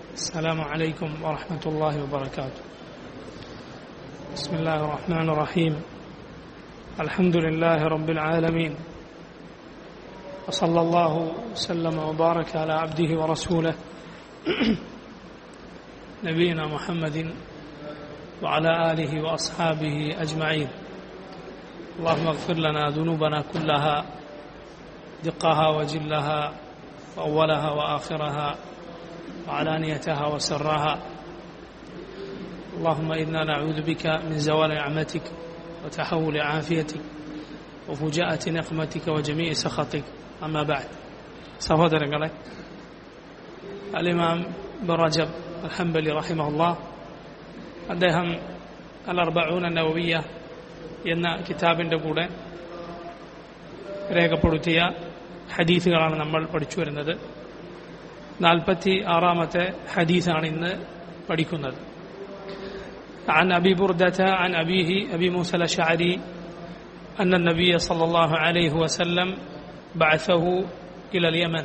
السلام عليكم ورحمة الله وبركاته بسم الله الرحمن الرحيم الحمد لله رب العالمين وصلى الله وسلم وبارك على عبده ورسوله نبينا محمد وعلى آله وأصحابه أجمعين اللهم اغفر لنا ذنوبنا كلها دقها وجلها وأولها وآخرها وعلانيتها وسرها اللهم إنا نعوذ بك من زوال نعمتك وتحول عافيتك وفجاءة نقمتك وجميع سخطك أما بعد സഹോദരങ്ങളെ അലിമാം ബറജബ് അൽഹംബലി റഹിമഹുല്ല അദ്ദേഹം അൽ അർബഊൻ നവവിയ എന്ന കിതാബിൻ്റെ കൂടെ രേഖപ്പെടുത്തിയ ഹദീസുകളാണ് നമ്മൾ പഠിച്ചു വരുന്നത് നാൽപ്പത്തി ആറാമത്തെ ഹദീസാണ് ഇന്ന് പഠിക്കുന്നത് عن أبي بردة عن أبيه أبي موسى الأشعري أن النبي صلى الله عليه وسلم بعثه إلى اليمن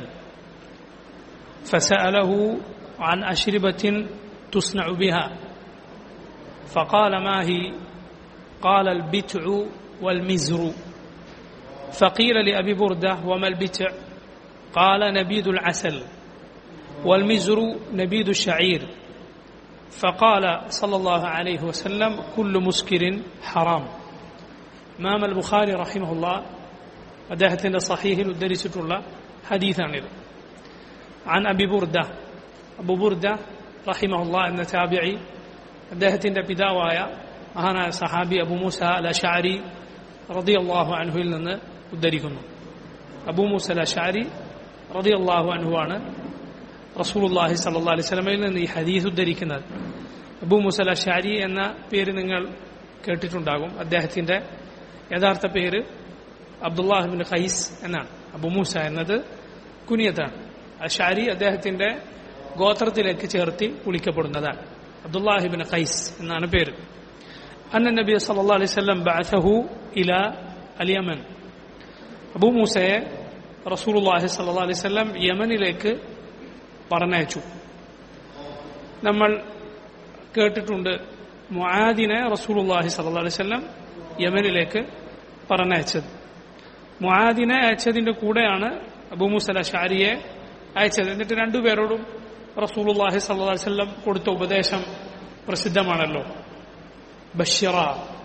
فسأله عن أشربة تصنع بها فقال ما هي قال البتع والمزر فقيل لأبي بردة وما البتع قال نبيذ العسل والمزر نبيذ الشعير فقال صلى الله عليه وسلم كل مسكر حرام إمام البخاري رحمه الله അദ്ദേഹത്തിന്റെ സഹീഹിൽ ഉദ്ധരിച്ചിട്ടുള്ള ഹദീസാണിത് عن أبي بردة أبو بردة رحمه الله എന്ന താബിഈ അദ്ദേഹത്തിന്റെ പിതാവായ മഹാനായ സഹാബി അബു മൂസ അൽ അഷാരി റളിയല്ലാഹു അൻഹുവിൽ നിന്ന് ഉദ്ധരിക്കുന്നു അബൂ മൂസ അൽ അഷാരി റളിയല്ലാഹു അൻഹു ആണ് റസൂലുള്ളാഹി സല്ലല്ലാഹു അലൈഹി വസല്ലമയിൽ നിന്ന് ഈ ഹദീസ് ഉദ്ധരിക്കുന്നത് അബൂ മൂസ അൽ അഷാരി എന്ന പേര് നിങ്ങൾ കേട്ടിട്ടുണ്ടാകും അദ്ദേഹത്തിന്റെ യഥാർത്ഥ പേര് അബ്ദുല്ലാഹിബിൻ ഖൈസ് എന്നാണ് അബു മൂസ എന്നത് കുനിയത്താണ് അഷാരി അദ്ദേഹത്തിന്റെ ഗോത്രത്തിലേക്ക് ചേർത്തി വിളിക്കപ്പെടുന്നതാണ് അബ്ദുല്ലാഹിബിൻ ഖൈസ് എന്നാണ് പേര് അന്ന നബി സല്ലല്ലാഹു അലൈഹി വസല്ലം ബഅസഹു ഇല അൽ യമൻ അബൂ മൂസയെ റസൂലുള്ളാഹി സല്ലല്ലാഹു അലൈഹി വസല്ലം യമനിലേക്ക് പറഞ്ഞയച്ചു നമ്മൾ കേട്ടിട്ടുണ്ട് മുആദിനെ റസൂലുള്ളാഹി സല്ലല്ലാഹു അലൈഹി വസല്ലം യമനിലേക്ക് പറഞ്ഞയച്ചത് മുആദിനെ അയച്ചതിന്റെ കൂടെയാണ് അബൂമുസല ഷാരിയെ അയച്ചത് എന്നിട്ട് രണ്ടുപേരോടും റസൂലുള്ളാഹി സല്ലല്ലാഹു അലൈഹി വസല്ലം കൊടുത്ത ഉപദേശം പ്രസിദ്ധമാണല്ലോ ബഷിറ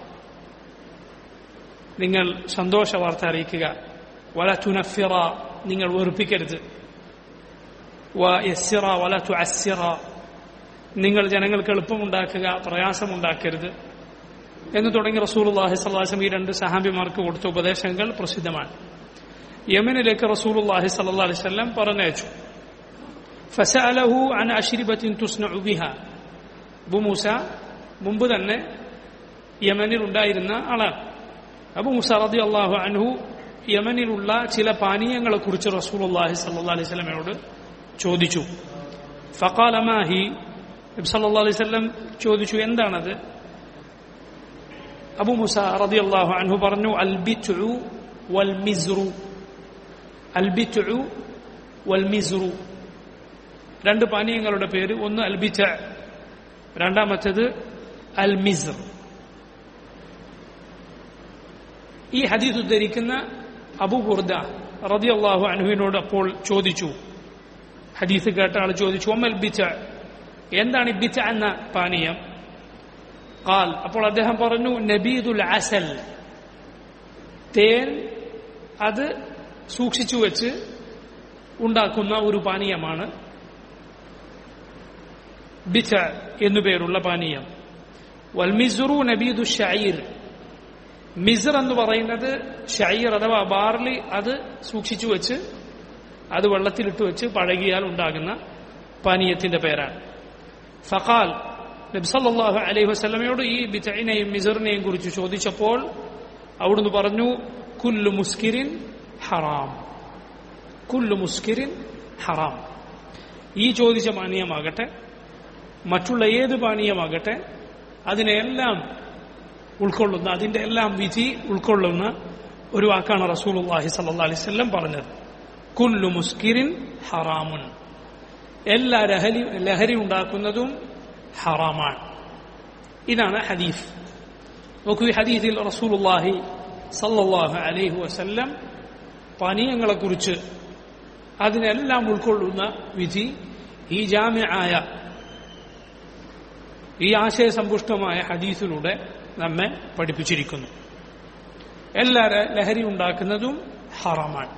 നിങ്ങൾ സന്തോഷ വാർത്ത അറിയിക്കുക വല തുനഫിറ നിങ്ങൾ വെറുപ്പിക്കരുത് വ യസ്സിറ വല തു അസ്സിറ നിങ്ങൾ ജനങ്ങൾക്ക് എളുപ്പമുണ്ടാക്കുക പ്രയാസമുണ്ടാക്കരുത് എന്ന് തുടങ്ങി റസൂലുള്ളാഹി സ്വല്ലല്ലാഹു ഈ രണ്ട് സഹാബിമാർക്ക് കൊടുത്ത ഉപദേശങ്ങൾ പ്രസിദ്ധമാണ് യമനിലേക്ക് റസൂലുള്ളാഹി സ്വല്ലല്ലാഹു അലൈഹി വസല്ലം പറഞ്ഞയച്ചു ഫസഅലഹു അൻ അശ്രിബത്തിൻ തുസ്നഉ ബിഹ അബു മൂസ മുമ്പ് തന്നെ യമനിൽ ഉണ്ടായിരുന്ന ആളാണ് അബു മൂസ റളിയല്ലാഹു അൻഹു യമനിലുള്ള ചില പാനീയങ്ങളെ കുറിച്ച് റസൂലുള്ളാഹി സ്വല്ലല്ലാഹു അലൈഹി വസല്ലമയോട് ചോദിച്ചു ഫഖാല മാഹി നബി സല്ലല്ലാഹു അലൈഹി വസല്ലം ചോദിച്ചു എന്താണത് അബു മുസ റളിയല്ലാഹു അൻഹു പറഞ്ഞു അൽ ബിത്ഉ വൽ മിസ്റു അൽ ബിത്ഉ വൽ മിസ്റു രണ്ട് പാനീയങ്ങളുടെ പേര് ഒന്ന് അൽ ബിത്അ രണ്ടാമത്തേത് അൽ മിസ്ർ ഈ ഹദീസ് ഉദ്ധരിക്കുന്ന അബു ബുർദ റളിയല്ലാഹു അൻഹുവിനോട് അപ്പോൾ ചോദിച്ചു ഹദീസ് കേട്ട ആൾ ചോദിച്ചു ഒമ്മൽ ബിത്അ എന്താണ് ഈ ബിത്അ എന്ന പാനീയം ഖാൽ അപ്പോൾ അദ്ദേഹം പറഞ്ഞു നബീദുൽ അസൽ തേൻ അത് സൂക്ഷിച്ചു വെച്ച് ഉണ്ടാക്കുന്ന ഒരു പാനീയമാണ് ബിച്ച എന്നുപേരുള്ള പാനീയം വൽമിസുറു നബീദു ഷൈർ മിസർ എന്ന് പറയുന്നത് ഷൈർ അഥവാ ബാർലി അത് സൂക്ഷിച്ചു വെച്ച് അത് വെള്ളത്തിലിട്ട് വെച്ച് പഴകിയാൽ ഉണ്ടാകുന്ന പാനീയത്തിന്റെ പേരാണ് ഫഖാൽ നബ്സല്ലാഹു അലൈഹി വസ്ലമയോട് ഈ ബിത്തൈനെയും മിസറിനെയും കുറിച്ച് ചോദിച്ചപ്പോൾ അവിടുന്ന് പറഞ്ഞു കുല്ലു മുസ്കിരിൻ ഹറാം കുല്ലു മുസ്കിരിൻ ഹറാം ഈ ചോദിച്ച പാനീയമാകട്ടെ മറ്റുള്ള ഏത് പാനീയമാകട്ടെ അതിനെല്ലാം ഉൾക്കൊള്ളുന്ന അതിന്റെ എല്ലാം വിധി ഉൾക്കൊള്ളുന്ന ഒരു വാക്കാണ് റസൂലുള്ളാഹി സല്ലല്ലാഹു അലൈഹി വസല്ലം പറഞ്ഞത് കുല്ലു മുസ്കിരിൻ ഹറാമുൻ എല്ലാ ലഹരി ലഹരി ഉണ്ടാക്കുന്നതും ഹറാമാണ് ഇതാണ് ഹദീഫ് നോക്കൂ ഈ ഹദീഫിൽ റസൂലുള്ളാഹി സല്ലല്ലാഹു അലൈഹി വസല്ലം പാനീയങ്ങളെക്കുറിച്ച് അതിനെല്ലാം ഉൾക്കൊള്ളുന്ന വിധി ഈ ജാമ്യായ ഈ ആശയസമ്പുഷ്ടമായ ഹദീസിലൂടെ നമ്മെ പഠിപ്പിച്ചിരിക്കുന്നു എല്ലാ ലഹരി ഉണ്ടാക്കുന്നതും ഹറാമാണ്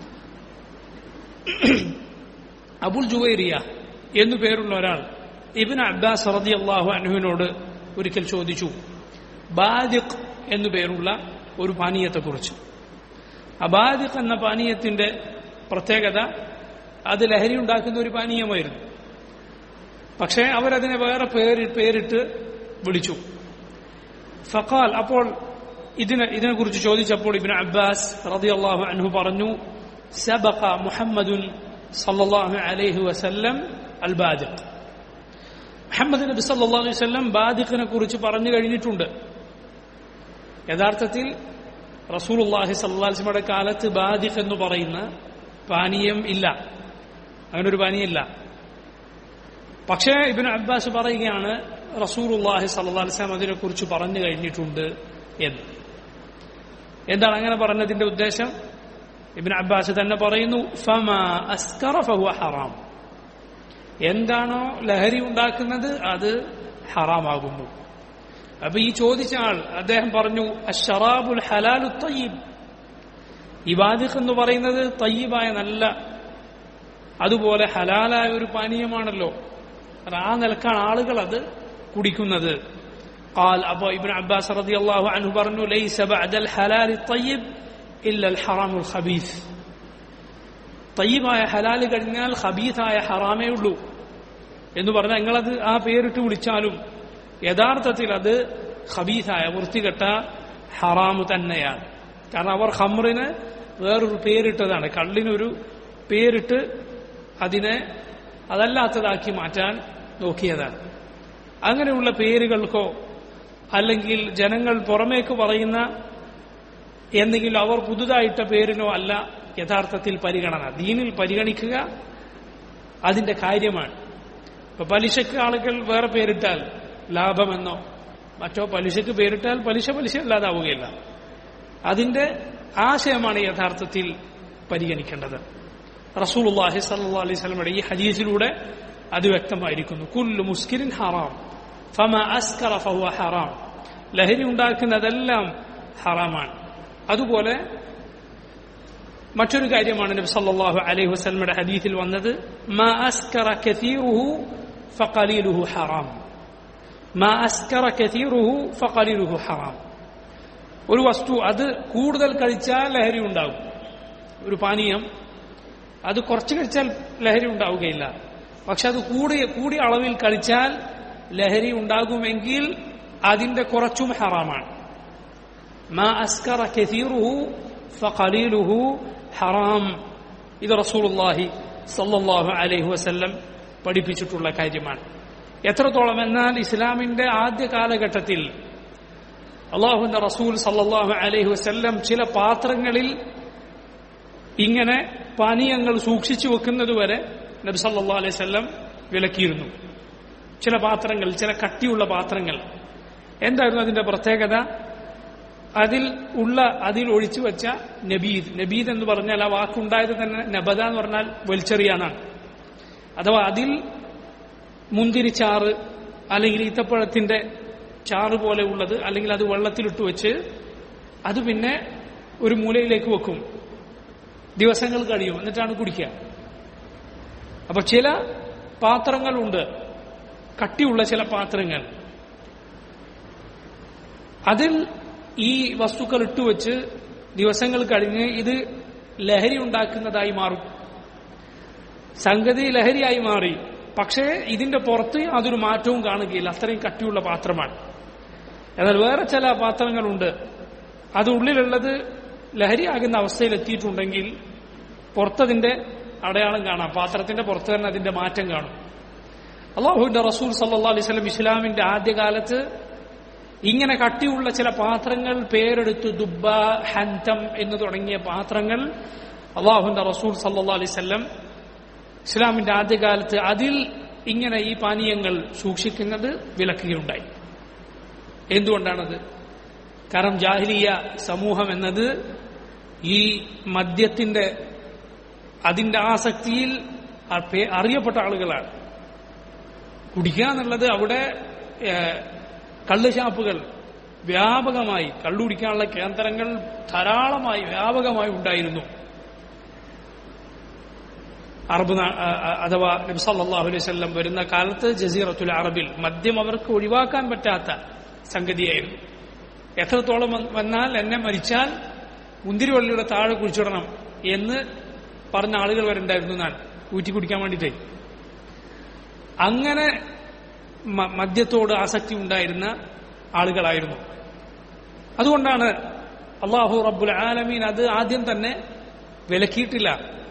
അബുൽ ജുവൈറിയ എന്നു പേരുള്ള ഒരാൾ ഇബിൻ അബ്ബാസ് റതി അള്ളാഹു അനുവിനോട് ഒരിക്കൽ ചോദിച്ചു ബാദിഖ് എന്നു പേരുള്ള ഒരു പാനീയത്തെക്കുറിച്ച് അബാദിഖ് എന്ന പാനീയത്തിന്റെ പ്രത്യേകത അത് ലഹരി ഉണ്ടാക്കുന്ന ഒരു പാനീയമായിരുന്നു പക്ഷേ അവരതിനെ വേറെ പേര് പേരിട്ട് വിളിച്ചു ഫഖാൽ അപ്പോൾ ഇതിനെ ഇതിനെക്കുറിച്ച് ചോദിച്ചപ്പോൾ ഇബിൻ അബ്ബാസ് റളിയല്ലാഹു അൻഹു പറഞ്ഞു സബഖ മുഹമ്മദുൻ സല്ലല്ലാഹു അലൈഹി വസല്ലം അൽ ബാദിഖ് മുഹമ്മദ് നബി സല്ലല്ലാഹു അലൈഹി വസല്ലം ബാദിഖിനെ കുറിച്ച് പറഞ്ഞു കഴിഞ്ഞിട്ടുണ്ട് യഥാർത്ഥത്തിൽ റസൂലുള്ളാഹി സല്ലല്ലാഹു അലൈഹി വസല്ലമയുടെ കാലത്ത് ബാദിഖ് എന്ന് പറയുന്ന പാനീയം ഇല്ല അങ്ങനെ ഒരു പാനീയം ഇല്ല പക്ഷേ ഇബിൻ അബ്ബാസ് പറയുകയാണ് റസൂലുള്ളാഹി സല്ലല്ലാഹു അലൈഹി വസല്ലം അതിനെക്കുറിച്ച് പറഞ്ഞു കഴിഞ്ഞിട്ടുണ്ട് എന്ന് എന്താണ് അങ്ങനെ പറഞ്ഞതിന്റെ ഉദ്ദേശം ഇബിൻ അബ്ബാസ് തന്നെ പറയുന്നു ഫമ അസ്കറ ഫഹുവ ഹറാം എന്താണോ ലഹരി ഉണ്ടാക്കുന്നത് അത് ഹറാമാകുന്നു അപ്പൊ ഈ ചോദിച്ച ആൾ അദ്ദേഹം പറഞ്ഞു അഷറാബുൽ ഹലാലു തയ്യബ് ഈ ബാദിഖ് എന്ന് പറയുന്നത് തയ്യബായ നല്ല അതുപോലെ ഹലാലായ ഒരു പാനീയമാണല്ലോ അത് ആ നിലക്കാണ് ആളുകൾ അത് കുടിക്കുന്നത് قال أبو ابن عباس رضي الله عنه برنو ليس بعد الحلال الطيب إلا الحرام الخبيث തയ്യബായ ഹലാല് കഴിഞ്ഞാൽ ഖബീസായ ഹറാമേ ഉള്ളൂ എന്ന് പറഞ്ഞാൽ നിങ്ങളത് ആ പേരിട്ട് വിളിച്ചാലും യഥാർത്ഥത്തിൽ അത് ഖബീസായ വൃത്തികെട്ട ഹറാമ് തന്നെയാണ് കാരണം അവർ ഹമ്രിന് വേറൊരു പേരിട്ടതാണ് കള്ളിനൊരു പേരിട്ട് അതിനെ അതല്ലാത്തതാക്കി മാറ്റാൻ നോക്കിയതാണ് അങ്ങനെയുള്ള പേരുകൾക്കോ അല്ലെങ്കിൽ ജനങ്ങൾ പുറമേക്ക് പറയുന്ന എന്തെങ്കിലും അവർ പുതുതായിട്ട പേരിനോ അല്ല യഥാർത്ഥത്തിൽ പരിഗണന ദീനിൽ പരിഗണിക്കുക അതിന്റെ കാര്യമാണ് ഇപ്പൊ പലിശക്ക് ആളുകൾ വേറെ പേരിട്ടാൽ ലാഭമെന്നോ മറ്റോ പലിശക്ക് പേരിട്ടാൽ പലിശ പലിശ അല്ലാതാവുകയില്ല അതിന്റെ ആശയമാണ് യഥാർത്ഥത്തിൽ പരിഗണിക്കേണ്ടത് റസൂലുള്ളാഹി സല്ലല്ലാഹു അലൈഹി വസല്ലമയുടെ ഈ ഹദീസിലൂടെ അത് വ്യക്തമായിരിക്കുന്നു കുല്ലു മുസ്കിരിൻ ഹറാം ഫമ അസ്കറ ഫഹുവ ഹറാം ലഹരി ഉണ്ടാക്കുന്നതെല്ലാം ഹറാമാണ് അതുപോലെ മറ്റൊരു കാര്യമാണ് നബി സല്ലല്ലാഹു അലൈഹി വസല്ലമയുടെ ഹദീസിൽ വന്നത് മാ അസ്കറ കസീറുഹു ഫഖലീലുഹു ഹറാം മാ അസ്കറ കസീറുഹു ഫഖലീലുഹു ഹറാം ഒരു വസ്തു അത് കൂടുതൽ കഴിച്ചാൽ ലഹരി ഉണ്ടാകും ഒരു പാനീയം അത് കുറച്ച് കഴിച്ചാൽ ലഹരി ഉണ്ടാവുകയില്ല പക്ഷെ അത് കൂടിയ കൂടിയ അളവിൽ കഴിച്ചാൽ ലഹരി ഉണ്ടാകുമെങ്കിൽ അതിന്റെ കുറച്ചും ഹറാമാണ് മാ അസ്കറ കസീറുഹു ഫഖലീലുഹു ഹറാം ഇത് റസൂലുള്ളാഹി സല്ലല്ലാഹു അലൈഹി വസല്ലം പഠിപ്പിച്ചിട്ടുള്ള കാര്യമാണ് എത്രത്തോളം എന്നാൽ ഇസ്ലാമിന്റെ ആദ്യ കാലഘട്ടത്തിൽ അള്ളാഹുവിന്റെ റസൂൽ സല്ലല്ലാഹു അലൈഹി വസല്ലം ചില പാത്രങ്ങളിൽ ഇങ്ങനെ പാനീയങ്ങൾ സൂക്ഷിച്ചു വെക്കുന്നതുവരെ നബി സല്ലല്ലാഹു അലൈഹി വസല്ലം വിലക്കിയിരുന്നു ചില പാത്രങ്ങൾ ചില കട്ടിയുള്ള പാത്രങ്ങൾ എന്തായിരുന്നു അതിന്റെ പ്രത്യേകത അതിൽ ഉള്ള അതിൽ ഒഴിച്ചു വെച്ച നബീദ് നബീദ് എന്ന് പറഞ്ഞാൽ ആ വാക്കുണ്ടായത് തന്നെ നബദ എന്ന് പറഞ്ഞാൽ വലിച്ചെറിയാനാണ് അഥവാ അതിൽ മുന്തിരിച്ചാറ് അല്ലെങ്കിൽ ഈത്തപ്പഴത്തിന്റെ ചാറ് പോലെ ഉള്ളത് അല്ലെങ്കിൽ അത് വെള്ളത്തിലിട്ട് വെച്ച് അത് പിന്നെ ഒരു മൂലയിലേക്ക് വെക്കും ദിവസങ്ങൾ കഴിയും എന്നിട്ടാണ് കുടിക്കുക അപ്പൊ ചില പാത്രങ്ങളുണ്ട് കട്ടിയുള്ള ചില പാത്രങ്ങൾ അതിൽ ഈ വസ്തുക്കൾ ഇട്ടുവെച്ച് ദിവസങ്ങൾ കഴിഞ്ഞ് ഇത് ലഹരി ഉണ്ടാക്കുന്നതായി മാറും സംഗതി ലഹരിയായി മാറി പക്ഷേ ഇതിന്റെ പുറത്ത് യാതൊരു മാറ്റവും കാണുകയില്ല അത്രയും കട്ടിയുള്ള പാത്രമാണ് എന്നാൽ വേറെ ചില പാത്രങ്ങളുണ്ട് അത് ഉള്ളിലുള്ളത് ലഹരിയാകുന്ന അവസ്ഥയിൽ എത്തിയിട്ടുണ്ടെങ്കിൽ പുറത്തതിന്റെ അടയാളം കാണാം പാത്രത്തിന്റെ പുറത്ത് തന്നെ അതിന്റെ മാറ്റം കാണും അള്ളാഹുവിന്റെ റസൂൽ സല്ലാ അലൈഹി സ്വലം ഇസ്ലാമിന്റെ ആദ്യകാലത്ത് ഇങ്ങനെ കട്ടിയുള്ള ചില പാത്രങ്ങൾ പേരെടുത്ത് ദുബ ഹന്തം എന്ന് തുടങ്ങിയ പാത്രങ്ങൾ അള്ളാഹുന്റെ റസൂൽ സല്ലാ അലൈഹി സ്വല്ലം ഇസ്ലാമിന്റെ ആദ്യകാലത്ത് അതിൽ ഇങ്ങനെ ഈ പാനീയങ്ങൾ സൂക്ഷിക്കുന്നത് വിലക്കുകയുണ്ടായി എന്തുകൊണ്ടാണത് കാരണം ജാഹിലിയ സമൂഹം എന്നത് ഈ മദ്യത്തിന്റെ അതിന്റെ ആസക്തിയിൽ അപ്പെ- അറിയപ്പെട്ട ആളുകളാണ് കുടിക്കുക എന്നുള്ളത് അവിടെ ഏഹ്, കള്ളുഷാപ്പുകൾ വ്യാപകമായി കള്ളുടിക്കാനുള്ള കേന്ദ്രങ്ങൾ ധാരാളമായി വ്യാപകമായി ഉണ്ടായിരുന്നു അറബ് നാ- ആ- ആ- അഥവാ നബി സല്ലല്ലാഹു അലൈഹി വസല്ലം വരുന്ന കാലത്ത് ജസീറത്തുൽ അറബിൽ മദ്യം അവർക്ക് ഒഴിവാക്കാൻ പറ്റാത്ത സംഗതിയായിരുന്നു എത്രത്തോളം വന്ന് വന്നാൽ എന്നെ മരിച്ചാൽ മുന്തിരിവള്ളിയുടെ താഴെ കുഴിച്ചിടണം എന്ന് പറഞ്ഞ ആളുകൾ വരെ ഉണ്ടായിരുന്നു ഞാൻ ഊറ്റി കുടിക്കാൻ വേണ്ടിയിട്ടേ അങ്ങനെ മ- മദ്യത്തോട് ആസക്തി ഉണ്ടായിരുന്ന ആളുകളായിരുന്നു അതുകൊണ്ടാണ് അള്ളാഹു റബ്ബുൽ ആലമീൻ അത് ആദ്യം തന്നെ വിലക്കിയിട്ടില്ല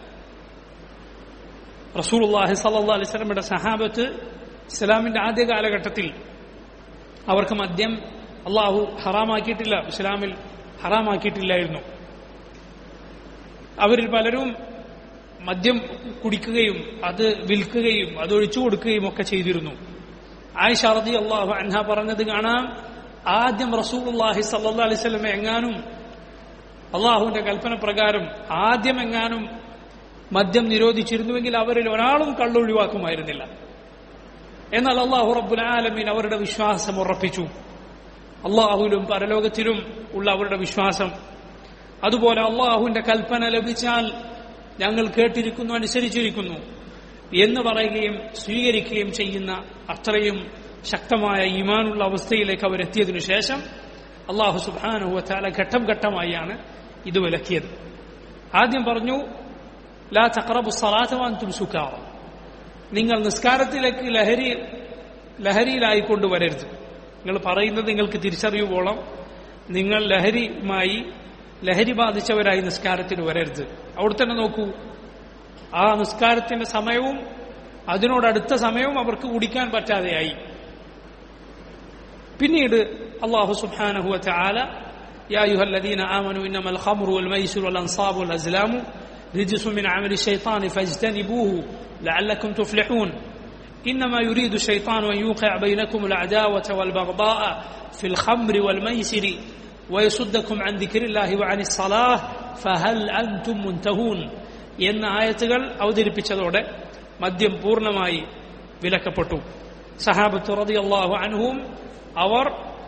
റസൂലുള്ളാഹി സല്ലല്ലാഹു അലൈഹി വസല്ലമയുടെ സഹാബത്ത് ഇസ്ലാമിന്റെ ആദ്യ കാലഘട്ടത്തിൽ അവർക്ക് മദ്യം അള്ളാഹു ഹറാമാക്കിയിട്ടില്ല ഇസ്ലാമിൽ ഹറാമാക്കിയിട്ടില്ലായിരുന്നു അവരിൽ പലരും മദ്യം കുടിക്കുകയും അത് വിൽക്കുകയും അത് ഒഴിച്ചു കൊടുക്കുകയും ഒക്കെ ചെയ്തിരുന്നു ആയിഷ റതി അള്ളാഹു അൻഹ പറഞ്ഞത് കാണാം ആദ്യം റസൂലുള്ളാഹി സല്ലല്ലാഹു അലൈഹി വസല്ലം എങ്ങാനും അള്ളാഹുവിന്റെ കൽപ്പന പ്രകാരം ആദ്യം എങ്ങാനും മദ്യം നിരോധിച്ചിരുന്നുവെങ്കിൽ അവരിൽ ഒരാളും കള്ളൊഴിവാക്കുമായിരുന്നില്ല എന്നാൽ അള്ളാഹു റബ്ബുൽ ആലമീൻ അവരുടെ വിശ്വാസം ഉറപ്പിച്ചു അള്ളാഹുവിലും പരലോകത്തിലും ഉള്ള അവരുടെ വിശ്വാസം അതുപോലെ അള്ളാഹുവിന്റെ കൽപ്പന ലഭിച്ചാൽ ഞങ്ങൾ കേട്ടിരിക്കുന്നു അനുസരിച്ചിരിക്കുന്നു എന്ന് പറയുകയും സ്വീകരിക്കുകയും ചെയ്യുന്ന അത്രയും ശക്തമായ ഈമാനുള്ള അവസ്ഥയിലേക്ക് അവരെത്തിയതിനു ശേഷം അള്ളാഹു സുബാനുഹത്താല ഘട്ടം ഘട്ടമായാണ് ഇത് വിലക്കിയത് ആദ്യം പറഞ്ഞു ലാ തഖറബു സലാത്തവാൻ തുംസുക്കാവ നിങ്ങൾ നിസ്കാരത്തിലേക്ക് ലഹരി ലഹരിയിലായിക്കൊണ്ട് വരരുത് നിങ്ങൾ പറയുന്നത് നിങ്ങൾക്ക് തിരിച്ചറിയുവോളം നിങ്ങൾ ലഹരിയുമായി ലഹരി ബാധിച്ചവരായി നിസ്കാരത്തിന് വരരുത് അവിടെ തന്നെ നോക്കൂ ആ നിസ്കാരത്തിന്റെ സമയവും അതിനോടടുത്ത സമയവും അവർക്ക് കുടിക്കാൻ പറ്റാതെയായി പിന്നീട് അള്ളാഹു സുബ്ഹാനഹു വതആല يا أيها الذين آمنوا إنما الخمر والميسر والأنصاب والأزلام رجس من عمل الشيطان فاجتنبوه لعلكم تفلحون إنما يريد الشيطان أن يوقع بينكم العداوة والبغضاء في الخمر والميسر ويصدكم عن ذكر الله وعن الصلاة فهل أنتم منتهون എന്ന ആയത്തുകൾ അവതരിപ്പിച്ചതോടെ മദ്യം പൂർണ്ണമായി വിലക്കപ്പെട്ടു സഹാബത്ത് റളിയല്ലാഹു അൻഹും അവർ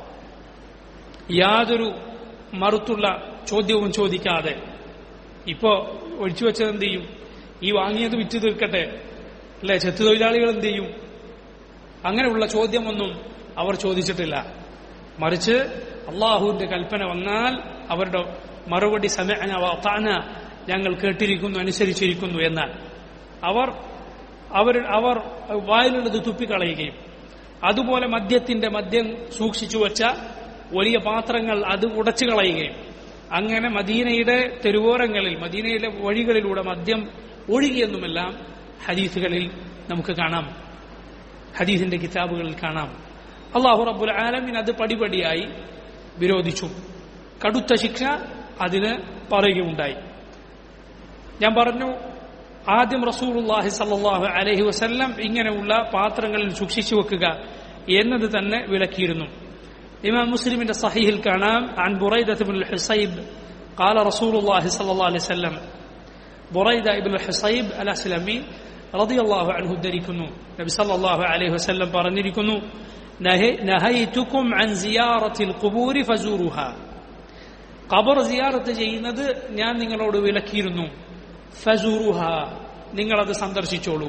യാതൊരു മറുത്തുള്ള ചോദ്യവും ചോദിക്കാതെ ഇപ്പോ ഒഴിച്ചു വെച്ചത് എന്ത് ചെയ്യും ഈ വാങ്ങിയത് വിറ്റ് തീർക്കട്ടെ അല്ലെ ചെത്തു തൊഴിലാളികൾ എന്ത് ചെയ്യും അങ്ങനെയുള്ള ചോദ്യമൊന്നും അവർ ചോദിച്ചിട്ടില്ല മറിച്ച് അള്ളാഹുവിന്റെ കൽപ്പന വന്നാൽ അവരുടെ മറുപടി സമയന വാത്താന ഞങ്ങൾ കേട്ടിരിക്കുന്നു അനുസരിച്ചിരിക്കുന്നു എന്നാൽ അവർ അവർ അവർ വായിലുള്ളത് തുപ്പിക്കളയുകയും അതുപോലെ മദ്യത്തിന്റെ മദ്യം സൂക്ഷിച്ചു വച്ച വലിയ പാത്രങ്ങൾ അത് ഉടച്ചു കളയുകയും അങ്ങനെ മദീനയുടെ തെരുവോരങ്ങളിൽ മദീനയിലെ വഴികളിലൂടെ മദ്യം ഒഴുകിയെന്നുമെല്ലാം ഹദീസുകളിൽ നമുക്ക് കാണാം ഹദീസിന്റെ കിതാബുകളിൽ കാണാം അള്ളാഹു റബ്ബുൽ ആലമിൻ അത് പടിപടിയായി വിരോധിച്ചു കടുത്ത ശിക്ഷ അതിന് പറയുകയുണ്ടായി ഞാൻ പറഞ്ഞു ആദ്യം റസൂലുള്ളാഹി സല്ലല്ലാഹു അലൈഹി വസല്ലം ഇങ്ങനെയുള്ള പാത്രങ്ങളിൽ സൂക്ഷിച്ചു വെക്കുക എന്നത് തന്നെ വിലക്കിയിരുന്നു ഇമാം മുസ്ലിമിന്റെ സഹീഹിൽ കാണാം عن بريدة بن الحصيب قال رسول الله صلى الله عليه وسلم بريدة بن الحصيب الأسلمي رضي الله عنه ധരിക്കുന്നു നബി സല്ലല്ലാഹു അലൈഹി വസല്ലം പറഞ്ഞിരിക്കുന്നു നഹൈതുക്കും عن زيارة القبور فزوروها ഖബർ സിയാറത്ത് ചെയ്യുന്നത് ഞാൻ നിങ്ങളോട് വിലക്കിയിരുന്നു ഫസൂറുഹ നിങ്ങളത് സന്ദർശിച്ചോളൂ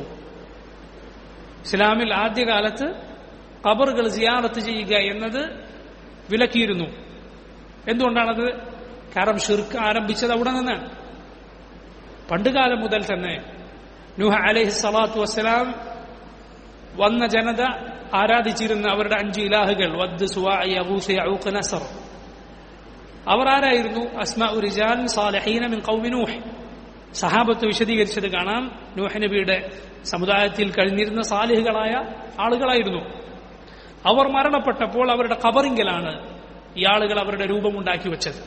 ഇസ്ലാമിൽ ആദ്യകാലത്ത് ഖബറുകൾ സിയാറത്ത് ചെയ്യുക എന്നത് വിലക്കിയിരുന്നു എന്തുകൊണ്ടാണത് കാരണം ഷിർക്ക് ആരംഭിച്ചത് അവിടെ നിന്നാണ് പണ്ടുകാലം മുതൽ തന്നെ നൂഹ അലൈഹി സ്വലാത്തു വസ്സലാം വന്ന ജനത ആരാധിച്ചിരുന്ന അവരുടെ അഞ്ച് ഇലാഹുകൾ വദ് സുവാഇ അബൂസ യഊഖ് നസർ അവർ ആരായിരുന്നു അസ്മാ റിജാൽ സാലഹീന മിൻ ഖൗമി നൂഹ് സഹാബത്ത് വിശദീകരിച്ചത് കാണാം നൂഹ് നബിയുടെ സമുദായത്തിൽ കഴിഞ്ഞിരുന്ന സാലിഹുകളായ ആളുകളായിരുന്നു അവർ മരണപ്പെട്ടപ്പോൾ അവരുടെ കബറിങ്കലാണ് ഈ ആളുകൾ അവരുടെ രൂപമുണ്ടാക്കി വെച്ചത്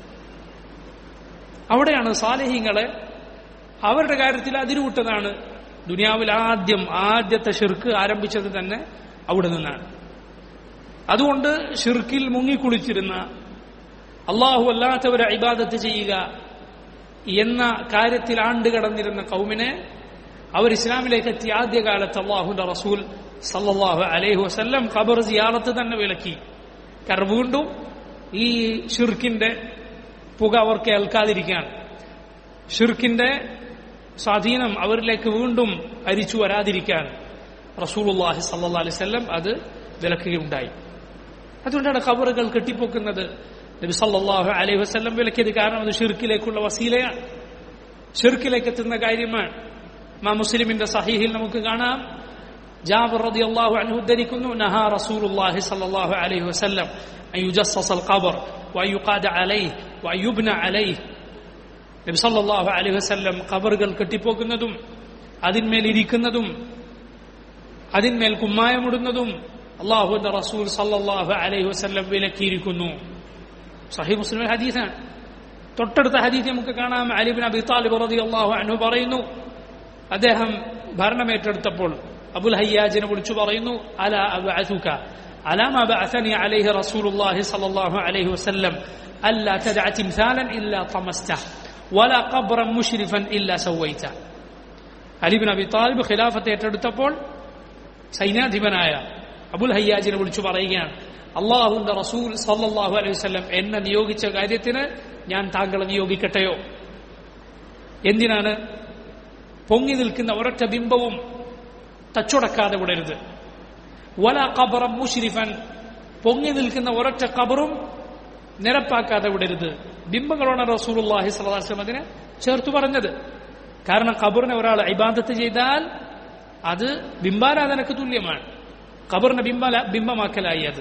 അവിടെയാണ് സാലിഹ്യങ്ങളെ അവരുടെ കാര്യത്തിൽ അതിരുവിട്ടതാണ് ദുനിയാവിൽ ആദ്യം ആദ്യത്തെ ഷിർക്ക് ആരംഭിച്ചത് തന്നെ അവിടെ നിന്നാണ് അതുകൊണ്ട് ഷിർക്കിൽ മുങ്ങിക്കുളിച്ചിരുന്ന അള്ളാഹു അല്ലാത്തവരെ ഇബാദത്ത് ചെയ്യുക എന്ന കാര്യത്തിൽ ആണ്ടുകടന്നിരുന്ന കൗമിനെ അവർ ഇസ്ലാമിലേക്ക് എത്തിയ ആദ്യകാലത്ത് അള്ളാഹുന്റെ റസൂൽ സല്ലല്ലാഹു അലൈഹി വസല്ലം ഖബർ സിയാറത്ത് തന്നെ വിലക്കി കാരണം വീണ്ടും ഈ ഷിർക്കിന്റെ പുക അവർക്ക് ഏൽക്കാതിരിക്കാൻ ഷിർക്കിന്റെ സ്വാധീനം അവരിലേക്ക് വീണ്ടും അരിച്ചു വരാതിരിക്കാൻ റസൂലുള്ളാഹി സല്ലല്ലാഹു അലൈഹി വസല്ലം അത് വിലക്കുകയുണ്ടായി അതുകൊണ്ടാണ് ഖബറുകൾ കെട്ടിപ്പൊക്കുന്നത് നബി സല്ലല്ലാഹു അലൈഹി വസല്ലം വിലക്കിയത് കാരണം അത് ഷിർക്കിലേക്കുള്ള വസീലയാണ് ഷിർക്കിലേക്ക് എത്തുന്ന കാര്യമാണ് മാ മുസ്ലിമിന്റെ സഹീഹിൽ നമുക്ക് കാണാം ജാബിർ റളിയല്ലാഹു അൻഹു ഉദ്ധരിക്കുന്നു നഹാ റസൂലുള്ളാഹി സ്വല്ലല്ലാഹു അലൈഹി വസല്ലം അൻ യുജസ്സസ അൽ ഖബർ വ യുഖാദ അലൈഹി വ യുബ്ന അലൈഹി നബി സല്ലല്ലാഹു അലൈഹി വസല്ലം ഖബറുകൾ കെട്ടിപ്പോക്കുന്നതും അതിന്മേൽ ഇരിക്കുന്നതും അതിന്മേൽ കുമ്മായമിടുന്നതും അള്ളാഹുവിന്റെ റസൂൽ സല്ലല്ലാഹു അലൈഹി വസല്ലം വിലക്കിയിരിക്കുന്നു സഹി മുസ്ലിം ഹദീസാണ് തൊട്ടടുത്ത ഹദീസ് നമുക്ക് കാണാം അലിബിൻ അബി താലിബ് റളിയല്ലാഹു അൻഹു പറയുന്നു അദ്ദേഹം ഭരണമേറ്റെടുത്തപ്പോൾ അബുൽ ഹയ്യാജിനെ വിളിച്ചു പറയുന്നു അല അബഅസുക അലാ മാ ബഅസനി അലൈഹി റസൂലുള്ളാഹി സ്വല്ലല്ലാഹു അലൈഹി വസല്ലം അല്ലാ തദഅ തിംസാലൻ ഇല്ലാ തമസ്ത വലാ ഖബ്റൻ മുശ്രിഫൻ ഇല്ലാ സവൈത അലിബിൻ അബി താലിബ് ഖിലാഫത്ത് ഏറ്റെടുത്തപ്പോൾ സൈന്യാധിപനായ അബുൽ ഹയ്യാജിനെ വിളിച്ചു പറയുകയാണ് അള്ളാഹുന്റെ റസൂൽ സല്ലല്ലാഹു അലൈഹി വസല്ലം എന്നെ നിയോഗിച്ച കാര്യത്തിന് ഞാൻ താങ്കളെ നിയോഗിക്കട്ടെയോ എന്തിനാണ് പൊങ്ങി നിൽക്കുന്ന ഒരൊറ്റ ബിംബവും തച്ചുടക്കാതെ വിടരുത് വല ഖബറം മുഷ്രിഫൻ പൊങ്ങി നിൽക്കുന്ന ഒരൊറ്റ ഖബറും നിരപ്പാക്കാതെ വിടരുത് ബിംബങ്ങളാണ് റസൂലുള്ളാഹി സ്വല്ലല്ലാഹു അലൈഹി വസല്ലം അതിനെ ചേർത്ത് പറഞ്ഞത് കാരണം ഖബറിനെ ഒരാൾ ഇബാദത്ത് ചെയ്താൽ അത് ബിംബാരാധനക്ക് തുല്യമാണ് ഖബറിനെ ബിംബ ബിംബമാക്കലായി അത്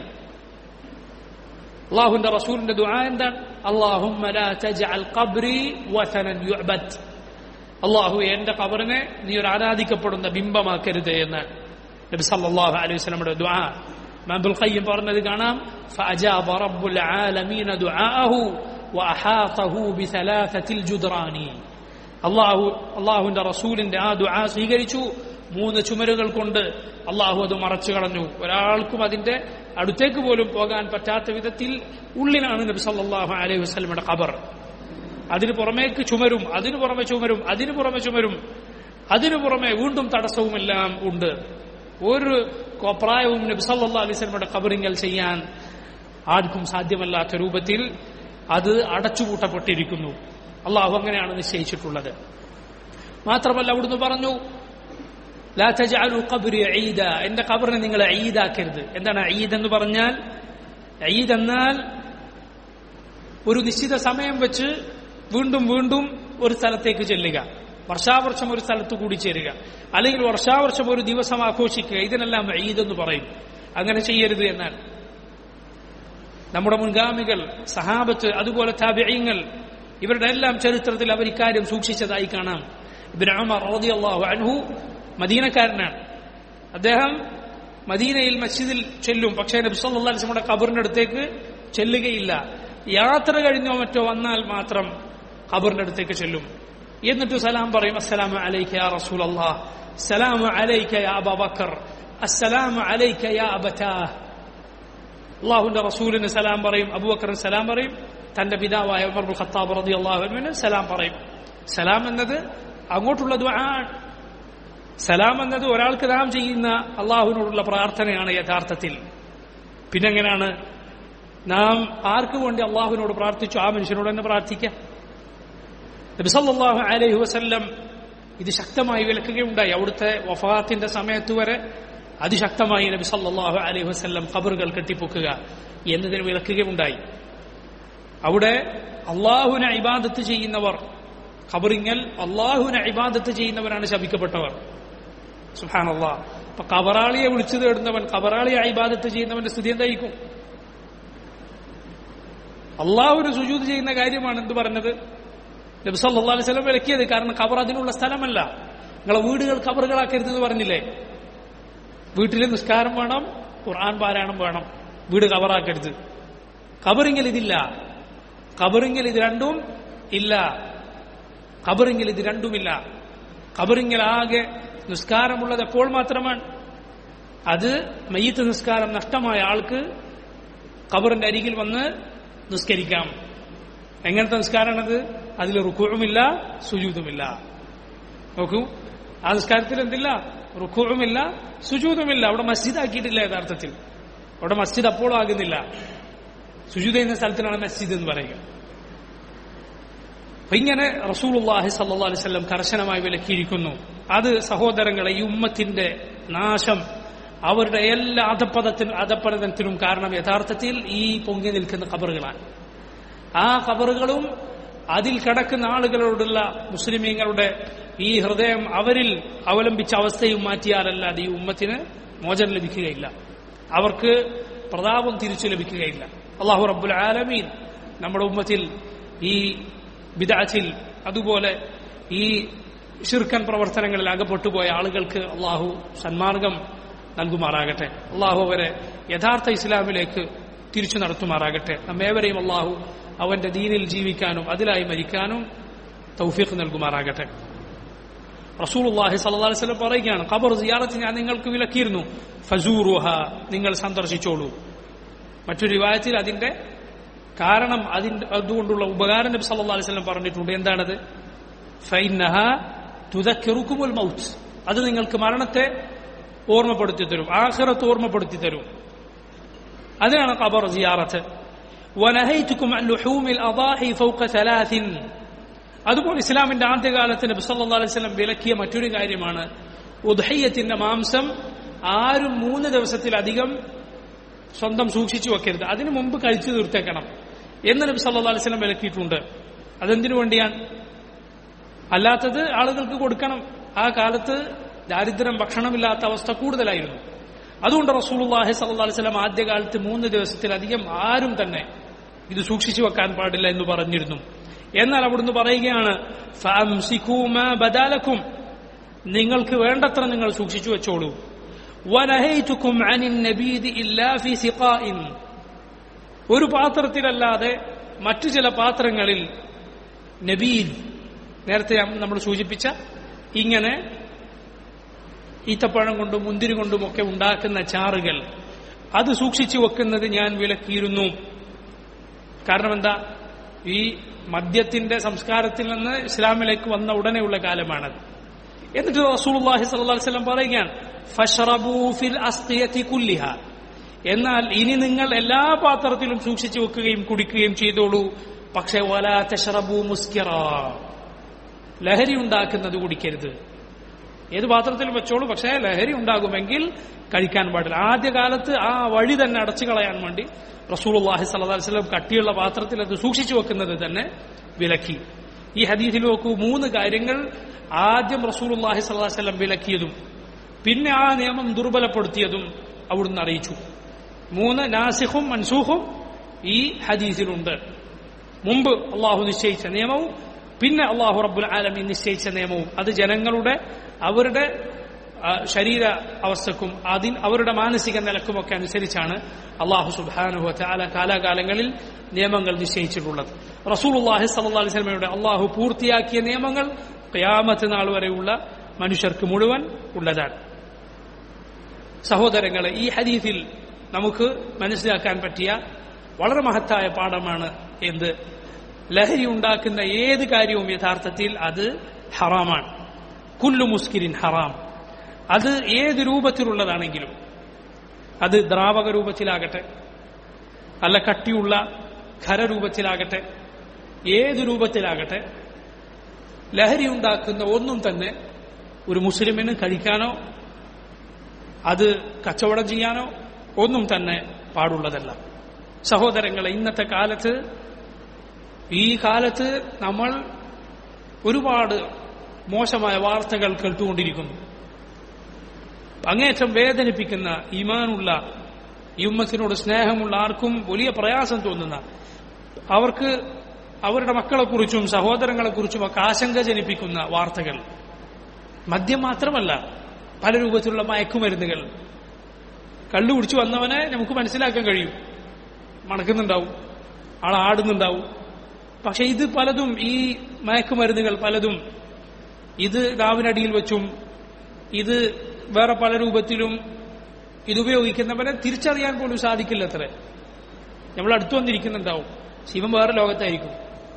അള്ളാഹുന്റെ റസൂലിന്റെ ദുആ എന്താണ് അള്ളാഹുമ്മ ലാ തജ്അൽ ഖബ്രി വസനൻ യുഅബദ് അള്ളാഹു എന്റെ ഖബറിനെ നീ ഒരു ആരാധിക്കപ്പെടുന്ന ബിംബമാക്കരുത് എന്ന് നബി സല്ലല്ലാഹു അലൈഹി വസല്ലമയുടെ ദുആ മാബുൽ ഖയ്യിം പറഞ്ഞത് കാണാം فأجاب رب العالمين دعاءه وأحاطه بثلاثة الجدران അള്ളാഹു അള്ളാഹുവിന്റെ റസൂലിന്റെ ആ ദുആ സ്വീകരിച്ചു മൂന്ന് ചുമരുകൾ കൊണ്ട് അള്ളാഹു അത് മറച്ചു കളഞ്ഞു ഒരാൾക്കും അതിന്റെ അടുത്തേക്ക് പോലും പോകാൻ പറ്റാത്ത വിധത്തിൽ ഉള്ളിലാണ് നബി സല്ലല്ലാഹു അലൈഹി വസല്ലമയുടെ ഖബർ അതിനു പുറമേക്ക് ചുമരും അതിനു പുറമെ ചുമരും അതിനു പുറമെ ചുമരും അതിനു പുറമെ വീണ്ടും തടസ്സവുമെല്ലാം ഉണ്ട് ഒരു കോപ്രായവും നബി സല്ലല്ലാഹു അലൈഹി വസല്ലമയുടെ ഖബറിങ്കൽ ചെയ്യാൻ ആർക്കും സാധ്യമല്ലാത്ത രൂപത്തിൽ അത് അടച്ചുപൂട്ടപ്പെട്ടിരിക്കുന്നു അള്ളാഹു അങ്ങനെയാണ് നിശ്ചയിച്ചിട്ടുള്ളത് മാത്രമല്ല അവിടുന്ന് പറഞ്ഞു ലാ തജഅലു ഖബ്രി ഈദ എന്റെ ഖബറിനെ നിങ്ങൾ ഈദാക്കരുത് എന്താണ് ഈദ് എന്ന് പറഞ്ഞാൽ ഈദ് എന്നാൽ ഒരു നിശ്ചിത സമയം വെച്ച് വീണ്ടും വീണ്ടും ഒരു സ്ഥലത്തേക്ക് ചെല്ലുക വർഷാവർഷം ഒരു സ്ഥലത്ത് കൂടി ചേരുക അല്ലെങ്കിൽ വർഷാവർഷം ഒരു ദിവസം ആഘോഷിക്കുക ഇതിനെല്ലാം ഈദ് എന്ന് പറയും അങ്ങനെ ചെയ്യരുത് എന്നാൽ നമ്മുടെ മുൻഗാമികൾ സഹാബത്ത് അതുപോലെ താബിയങ്ങൾ ഇവരുടെ എല്ലാം ചരിത്രത്തിൽ അവർ ഇക്കാര്യം സൂക്ഷിച്ചതായി കാണാം ഇബിൻ ഉമർ റളിയല്ലാഹു അൻഹു മദീനക്കാരനാണ് അദ്ദേഹം മദീനയിൽ മസ്ജിദിൽ ചെല്ലും പക്ഷേ നബി സല്ലല്ലാഹു അലൈഹി വസല്ലമയുടെ ഖബറിന്റെ അടുത്തേക്ക് ചെല്ലുകയില്ല യാത്ര കഴിഞ്ഞോ മറ്റോ വന്നാൽ മാത്രം ഖബറിന്റെ അടുത്തേക്ക് ചെല്ലും എന്നിട്ട് സലാം പറയും അസ്സലാമു അലൈക യാ റസൂലല്ലാഹ് സലാമു അലൈക യാ അബൂബക്കർ അസ്സലാമു അലൈക യാ അബതാഹ് അള്ളാഹുവിന്റെ റസൂലിന് സലാം പറയും അബൂബക്കറിന് സലാം പറയും തന്റെ പിതാവായ ഉമർ ബുൽ ഖത്താബ് റളിയല്ലാഹു അൻഹുവിന് സലാം പറയും സലാം എന്നത് അങ്ങോട്ടുള്ള ദുആ സലാം എന്നത് ഒരാൾക്ക് നാം ചെയ്യുന്ന അള്ളാഹുവിനോടുള്ള പ്രാർത്ഥനയാണ് യഥാർത്ഥത്തിൽ പിന്നെങ്ങനെയാണ് നാം ആർക്ക് വേണ്ടി അള്ളാഹുവിനോട് പ്രാർത്ഥിച്ചു ആ മനുഷ്യനോട് തന്നെ പ്രാർത്ഥിക്കാം നബി സല്ലല്ലാഹു അലൈഹി വസല്ലം ഇത് ശക്തമായി വിലക്കുകയുണ്ടായി അവിടുത്തെ വഫാത്തിന്റെ സമയത്ത് വരെ അതിശക്തമായി നബി സല്ലല്ലാഹു അലൈഹി വസല്ലം ഖബറുകൾ കെട്ടിപ്പൊക്കുക എന്നതിന് വിലക്കുകയുണ്ടായി അവിടെ അള്ളാഹുവിനെ ഇബാദത്ത് ചെയ്യുന്നവർ ഖബറിങ്ങൽ അള്ളാഹുവിനെ ഇബാദത്ത് ചെയ്യുന്നവരാണ് ശപിക്കപ്പെട്ടവർ സുഹാൻ അള്ളാഹ് അപ്പൊ കബറാളിയെ വിളിച്ചു തേടുന്നവൻ കബറാളിയെ ഇബാദത്ത് ചെയ്യുന്നവന്റെ സ്ഥിതി എന്തായിരിക്കും അള്ളാഹുവിന് സുജൂത് ചെയ്യുന്ന കാര്യമാണ് എന്ത് പറഞ്ഞത് നബി സല്ലല്ലാഹു അലൈഹി വസല്ലം വിലക്കിയത് കാരണം ഖബർ അതിനുള്ള സ്ഥലമല്ല നിങ്ങളെ വീടുകൾ ഖബറുകളാക്കരുത് എന്ന് പറഞ്ഞില്ലേ വീട്ടിൽ നിസ്കാരം വേണം ഖുർആൻ പാരായണം വേണം വീട് കവറാക്കരുത് കബറിങ്ങൽ ഇതില്ല കബറിങ്ങൽ ഇത് രണ്ടും ഇല്ല കബറിങ്ങൽ ഇത് രണ്ടുമില്ല കബറിങ്ങൽ ആകെ നിസ്കാരമുള്ളത് എപ്പോൾ മാത്രമാണ് അത് മയ്യത്ത് നിസ്കാരം നഷ്ടമായ ആൾക്ക് ഖബറിന്റെ അരികിൽ വന്ന് നിസ്കരിക്കാം എങ്ങനത്തെ നിസ്കാരമാണത് അതിൽ റുക്കുവുമില്ല സുജൂതുമില്ല നോക്കൂ ആ നിസ്കാരത്തിൽ എന്തില്ല റുക്കുവുമില്ല സുജൂതുമില്ല അവിടെ മസ്ജിദ് ആക്കിയിട്ടില്ല യഥാർത്ഥത്തിൽ അവിടെ മസ്ജിദ് അപ്പോഴും ആകുന്നില്ല സുജൂത് ചെയ്യുന്ന സ്ഥലത്തിനാണ് മസ്ജിദ് എന്ന് പറയുക അപ്പൊ ഇങ്ങനെ റസൂലുള്ളാഹി സല്ലല്ലാഹു അലൈഹി വസല്ലം കർശനമായി വിലക്കിയിരിക്കുന്നു അത് സഹോദരങ്ങളെ ഈ ഉമ്മത്തിന്റെ നാശം അവരുടെ എല്ലാ അധപ്പതത്തിനും അധപ്പതത്തിനും കാരണം യഥാർത്ഥത്തിൽ ഈ പൊങ്ങി നിൽക്കുന്ന ഖബറുകളാണ് ആ ഖബറുകളും അതിൽ കിടക്കുന്ന ആളുകളോടുള്ള മുസ്ലിമീങ്ങളുടെ ഈ ഹൃദയം അവരിൽ അവലംബിച്ച അവസ്ഥയും മാറ്റിയാലല്ലാതെ ഈ ഉമ്മത്തിന് മോചനം ലഭിക്കുകയില്ല അവർക്ക് പ്രതാപം തിരിച്ചു ലഭിക്കുകയില്ല അള്ളാഹു റബ്ബുൽ ആലമീൻ നമ്മുടെ ഉമ്മത്തിൽ ഈ ബിദാച്ചിൽ അതുപോലെ ഈ ഷിർക്കൻ പ്രവർത്തനങ്ങളിൽ അകപ്പെട്ടുപോയ ആളുകൾക്ക് അള്ളാഹു സന്മാർഗം നൽകുമാറാകട്ടെ അള്ളാഹു അവരെ യഥാർത്ഥ ഇസ്ലാമിലേക്ക് തിരിച്ചു നടത്തുമാറാകട്ടെ നമ്മേവരെയും അള്ളാഹു അവന്റെ ദീനിൽ ജീവിക്കാനും അതിലായി മരിക്കാനും തൗഫീഖ് നൽകുമാറാകട്ടെ റസൂലുള്ളാഹി സ്വല്ലല്ലാഹി അലൈഹി വസല്ലം പറയുകയാണ് ഖബർ സിയാറത്ത് ഞാൻ നിങ്ങൾക്ക് വിലക്കിയിരുന്നു ഫസൂറുഹ നിങ്ങൾ സന്ദർശിച്ചോളൂ മറ്റൊരു റിവായത്തിൽ അതിന്റെ കാരണം അതിന്റെ അതുകൊണ്ടുള്ള ഉപകാരം നബി സല്ലല്ലാഹു അലൈഹി വസല്ലം പറഞ്ഞിട്ടുണ്ട് എന്താണത് ഫൈനഹ തുദക്കിറുക്കുമുൽ മൗത്ത് അത് നിങ്ങൾക്ക് മരണത്തെ ഓർമ്മപ്പെടുത്തി തരും ആഖിറത്ത് ഓർമ്മപ്പെടുത്തി തരും അതിനാണ് ഖബർ സിയാറത്ത് വനഹൈതുക്കും അൻ ലുഹൂമിൽ അദാഹി ഫൗക സലാസിൻ അതുപോലെ ഇസ്ലാമിന്റെ ആദ്യകാലത്ത് നബി സല്ലല്ലാഹു അലൈഹി വസല്ലം വിലക്കിയ മറ്റൊരു കാര്യമാണ് ഉദ്ഹയ്യത്തിന്റെ മാംസം ആരും മൂന്ന് ദിവസത്തിലധികം സ്വന്തം സൂക്ഷിച്ചു വെക്കരുത് അതിനു മുമ്പ് കഴിച്ചു തീർത്തേക്കണം എന്ന് നബി സല്ലല്ലാഹു അലൈഹി വസല്ലം വിലക്കിയിട്ടുണ്ട് അതെന്തിനു വേണ്ടിയാണ് അല്ലാത്തത് ആളുകൾക്ക് കൊടുക്കണം ആ കാലത്ത് ദാരിദ്ര്യം ഭക്ഷണമില്ലാത്ത അവസ്ഥ കൂടുതലായിരുന്നു അതുകൊണ്ട് റസൂലുള്ളാഹി സ്വല്ലല്ലാഹു അലൈഹി വസല്ലം ആദ്യകാലത്ത് മൂന്ന് ദിവസത്തിലധികം ആരും തന്നെ ഇത് സൂക്ഷിച്ചു വെക്കാൻ പാടില്ല എന്ന് പറഞ്ഞിരുന്നു എന്നാൽ അവിടുന്ന് പറയുകയാണ് ഫഅംസികൂ മാ ബദാലക്കും നിങ്ങൾക്ക് വേണ്ടത്ര നിങ്ങൾ സൂക്ഷിച്ചു വെച്ചോളൂ വനഹൈതുക്കും അനിൻ നബീദ് ഇല്ലാ ഫി സിഖാഇൻ ഒരു പാത്രത്തിലല്ലാതെ മറ്റു ചില പാത്രങ്ങളിൽ നബീദ് നേരത്തെ നമ്മൾ സൂചിപ്പിച്ച ഇങ്ങനെ ഈത്തപ്പഴം കൊണ്ടും മുന്തിരി കൊണ്ടും ഒക്കെ ഉണ്ടാക്കുന്ന ചാറുകൾ അത് സൂക്ഷിച്ചു വെക്കുന്നത് ഞാൻ വിലക്കിയിരുന്നു കാരണം എന്താ ഈ മദ്യത്തിന്റെ സംസ്കാരത്തിൽ നിന്ന് ഇസ്ലാമിലേക്ക് വന്ന ഉടനെയുള്ള കാലമാണത് എന്നിട്ട് റസൂലുള്ളാഹി സ്വല്ലല്ലാഹു അലൈഹി വസല്ലം പറയുകയാണ് ഫഷ്റബൂ ഫിൽ അസ്ഖിയതി കുല്ലിഹ എന്നാൽ ഇനി നിങ്ങൾ എല്ലാ പാത്രത്തിലും സൂക്ഷിച്ചു വെക്കുകയും കുടിക്കുകയും ചെയ്തോളൂ പക്ഷെ വലാ തഷ്റബൂ മുസ്കിറ ലഹരി ഉണ്ടാക്കുന്നത് കുടിക്കരുത് ഏത് പാത്രത്തിൽ വെച്ചോളൂ പക്ഷേ ലഹരി ഉണ്ടാകുമെങ്കിൽ കഴിക്കാൻ പാടില്ല ആദ്യകാലത്ത് ആ വഴി തന്നെ അടച്ചു കളയാൻ വേണ്ടി റസൂലുള്ളാഹി സ്വല്ലല്ലാഹു അലൈഹി വസല്ലം കട്ടിയുള്ള പാത്രത്തിൽ അത് സൂക്ഷിച്ചു വെക്കുന്നത് തന്നെ വിലക്കി ഈ ഹദീസിൽ നോക്കൂ മൂന്ന് കാര്യങ്ങൾ ആദ്യം റസൂലുള്ളാഹി സ്വല്ലല്ലാഹു അലൈഹി വസല്ലം വിലക്കിയതും പിന്നെ ആ നിയമം ദുർബലപ്പെടുത്തിയതും അവിടുന്ന് അറിയിച്ചു മൂന്ന് നാസിഖും മൻസൂഖും ഈ ഹദീസിലുണ്ട് മുമ്പ് അള്ളാഹു നിശ്ചയിച്ച നിയമവും പിന്നെ അള്ളാഹു റബ്ബുൽ ആലമീൻ നിശ്ചയിച്ച നിയമവും അത് ജനങ്ങളുടെ അവരുടെ ആ, ശരീര അവസ്ഥക്കും അതിൻ അവരുടെ മാനസിക നിലക്കുമൊക്കെ അനുസരിച്ചാണ് അള്ളാഹു സുബാനുഹു ചാല കാലാകാലങ്ങളിൽ നിയമങ്ങൾ നിശ്ചയിച്ചിട്ടുള്ളത് റസൂലുള്ളാഹി സല്ലല്ലാഹു അലൈഹി വസല്ലമയുടെ അള്ളാഹു പൂർത്തിയാക്കിയ നിയമങ്ങൾ ഖിയാമത്ത് നാൾ വരെയുള്ള മനുഷ്യർക്ക് മുഴുവൻ ഉള്ളതാണ് സഹോദരങ്ങളെ ഈ ഹദീസിൽ നമുക്ക് മനസ്സിലാക്കാൻ പറ്റിയ വളരെ മഹത്തായ പാഠമാണ് എന്ത് ലഹരി ഉണ്ടാക്കുന്ന ഏത് കാര്യവും യഥാർത്ഥത്തിൽ അത് ഹറാമാണ് കുല്ലു മുസ്കിരിൻ ഹറാം അത് ഏത് രൂപത്തിലുള്ളതാണെങ്കിലും അത് ദ്രാവക രൂപത്തിലാകട്ടെ അല്ല കട്ടിയുള്ള ഖരരൂപത്തിലാകട്ടെ ഏത് രൂപത്തിലാകട്ടെ ലഹരി ഉണ്ടാക്കുന്ന ഒന്നും തന്നെ ഒരു മുസ്ലിമിന് കഴിക്കാനോ അത് കച്ചവടം ചെയ്യാനോ ഒന്നും തന്നെ പാടുള്ളതല്ല സഹോദരങ്ങളെ ഇന്നത്തെ കാലത്ത് ഈ കാലത്ത് നമ്മൾ ഒരുപാട് മോശമായ വാർത്തകൾ കേട്ടുകൊണ്ടിരിക്കുന്നു അങ്ങേറ്റം വേദനിപ്പിക്കുന്ന ഈമാനുള്ള ഈ ഉമ്മത്തിനോട് സ്നേഹമുള്ള ആർക്കും വലിയ പ്രയാസം തോന്നുന്ന അവർക്ക് അവരുടെ മക്കളെക്കുറിച്ചും സഹോദരങ്ങളെക്കുറിച്ചും ഒക്കെ ആശങ്ക ജനിപ്പിക്കുന്ന വാർത്തകൾ മദ്യം മാത്രമല്ല പല രൂപത്തിലുള്ള മയക്കുമരുന്നുകൾ കള്ളു കുടിച്ചു വന്നവനെ നമുക്ക് മനസ്സിലാക്കാൻ കഴിയും മണക്കുന്നുണ്ടാവും ആൾ ആടുന്നുണ്ടാവും പക്ഷെ ഇത് പലതും ഈ മയക്കുമരുന്നുകൾ പലതും ഇത് നാവിനടിയിൽ വെച്ചും ഇത് വേറെ പല രൂപത്തിലും ഇതുപയോഗിക്കുന്നവരെ തിരിച്ചറിയാൻ പോലും സാധിക്കില്ല അത്രേ നമ്മൾ അടുത്തു വന്നിരിക്കുന്നുണ്ടാവും ശിവൻ വേറെ ലോകത്തായിരിക്കും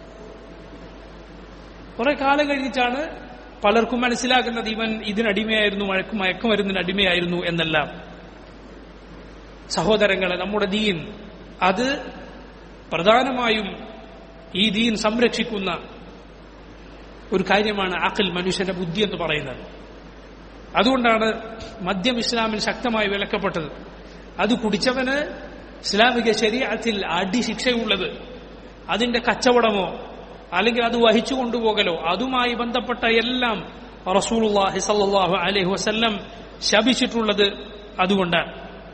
കുറെ കാലം കഴിഞ്ഞിട്ടാണ് പലർക്കും മനസ്സിലാക്കുന്നത് ഇവൻ ഇതിനടിമയായിരുന്നു മഴക്ക് മയക്കുമരുന്നിന് അടിമയായിരുന്നു എന്നെല്ലാം സഹോദരങ്ങളെ നമ്മുടെ ദീൻ അത് പ്രധാനമായും ഈ ദീൻ സംരക്ഷിക്കുന്ന ഒരു കാര്യമാണ് അഖിൽ മനുഷ്യന്റെ ബുദ്ധി എന്ന് പറയുന്നത് അതുകൊണ്ടാണ് മദ്യം ഇസ്ലാമിൽ ശക്തമായി വിലക്കപ്പെട്ടത് അത് കുടിച്ചവന് ഇസ്ലാമിക ശരീരത്തിൽ അടി ശിക്ഷയുള്ളത് അതിന്റെ കച്ചവടമോ അല്ലെങ്കിൽ അത് വഹിച്ചു കൊണ്ടുപോകലോ അതുമായി ബന്ധപ്പെട്ട എല്ലാം റസൂലുള്ളാഹി സല്ലല്ലാഹു അലൈഹി വസല്ലം ശപിച്ചിട്ടുള്ളത് അതുകൊണ്ടാണ്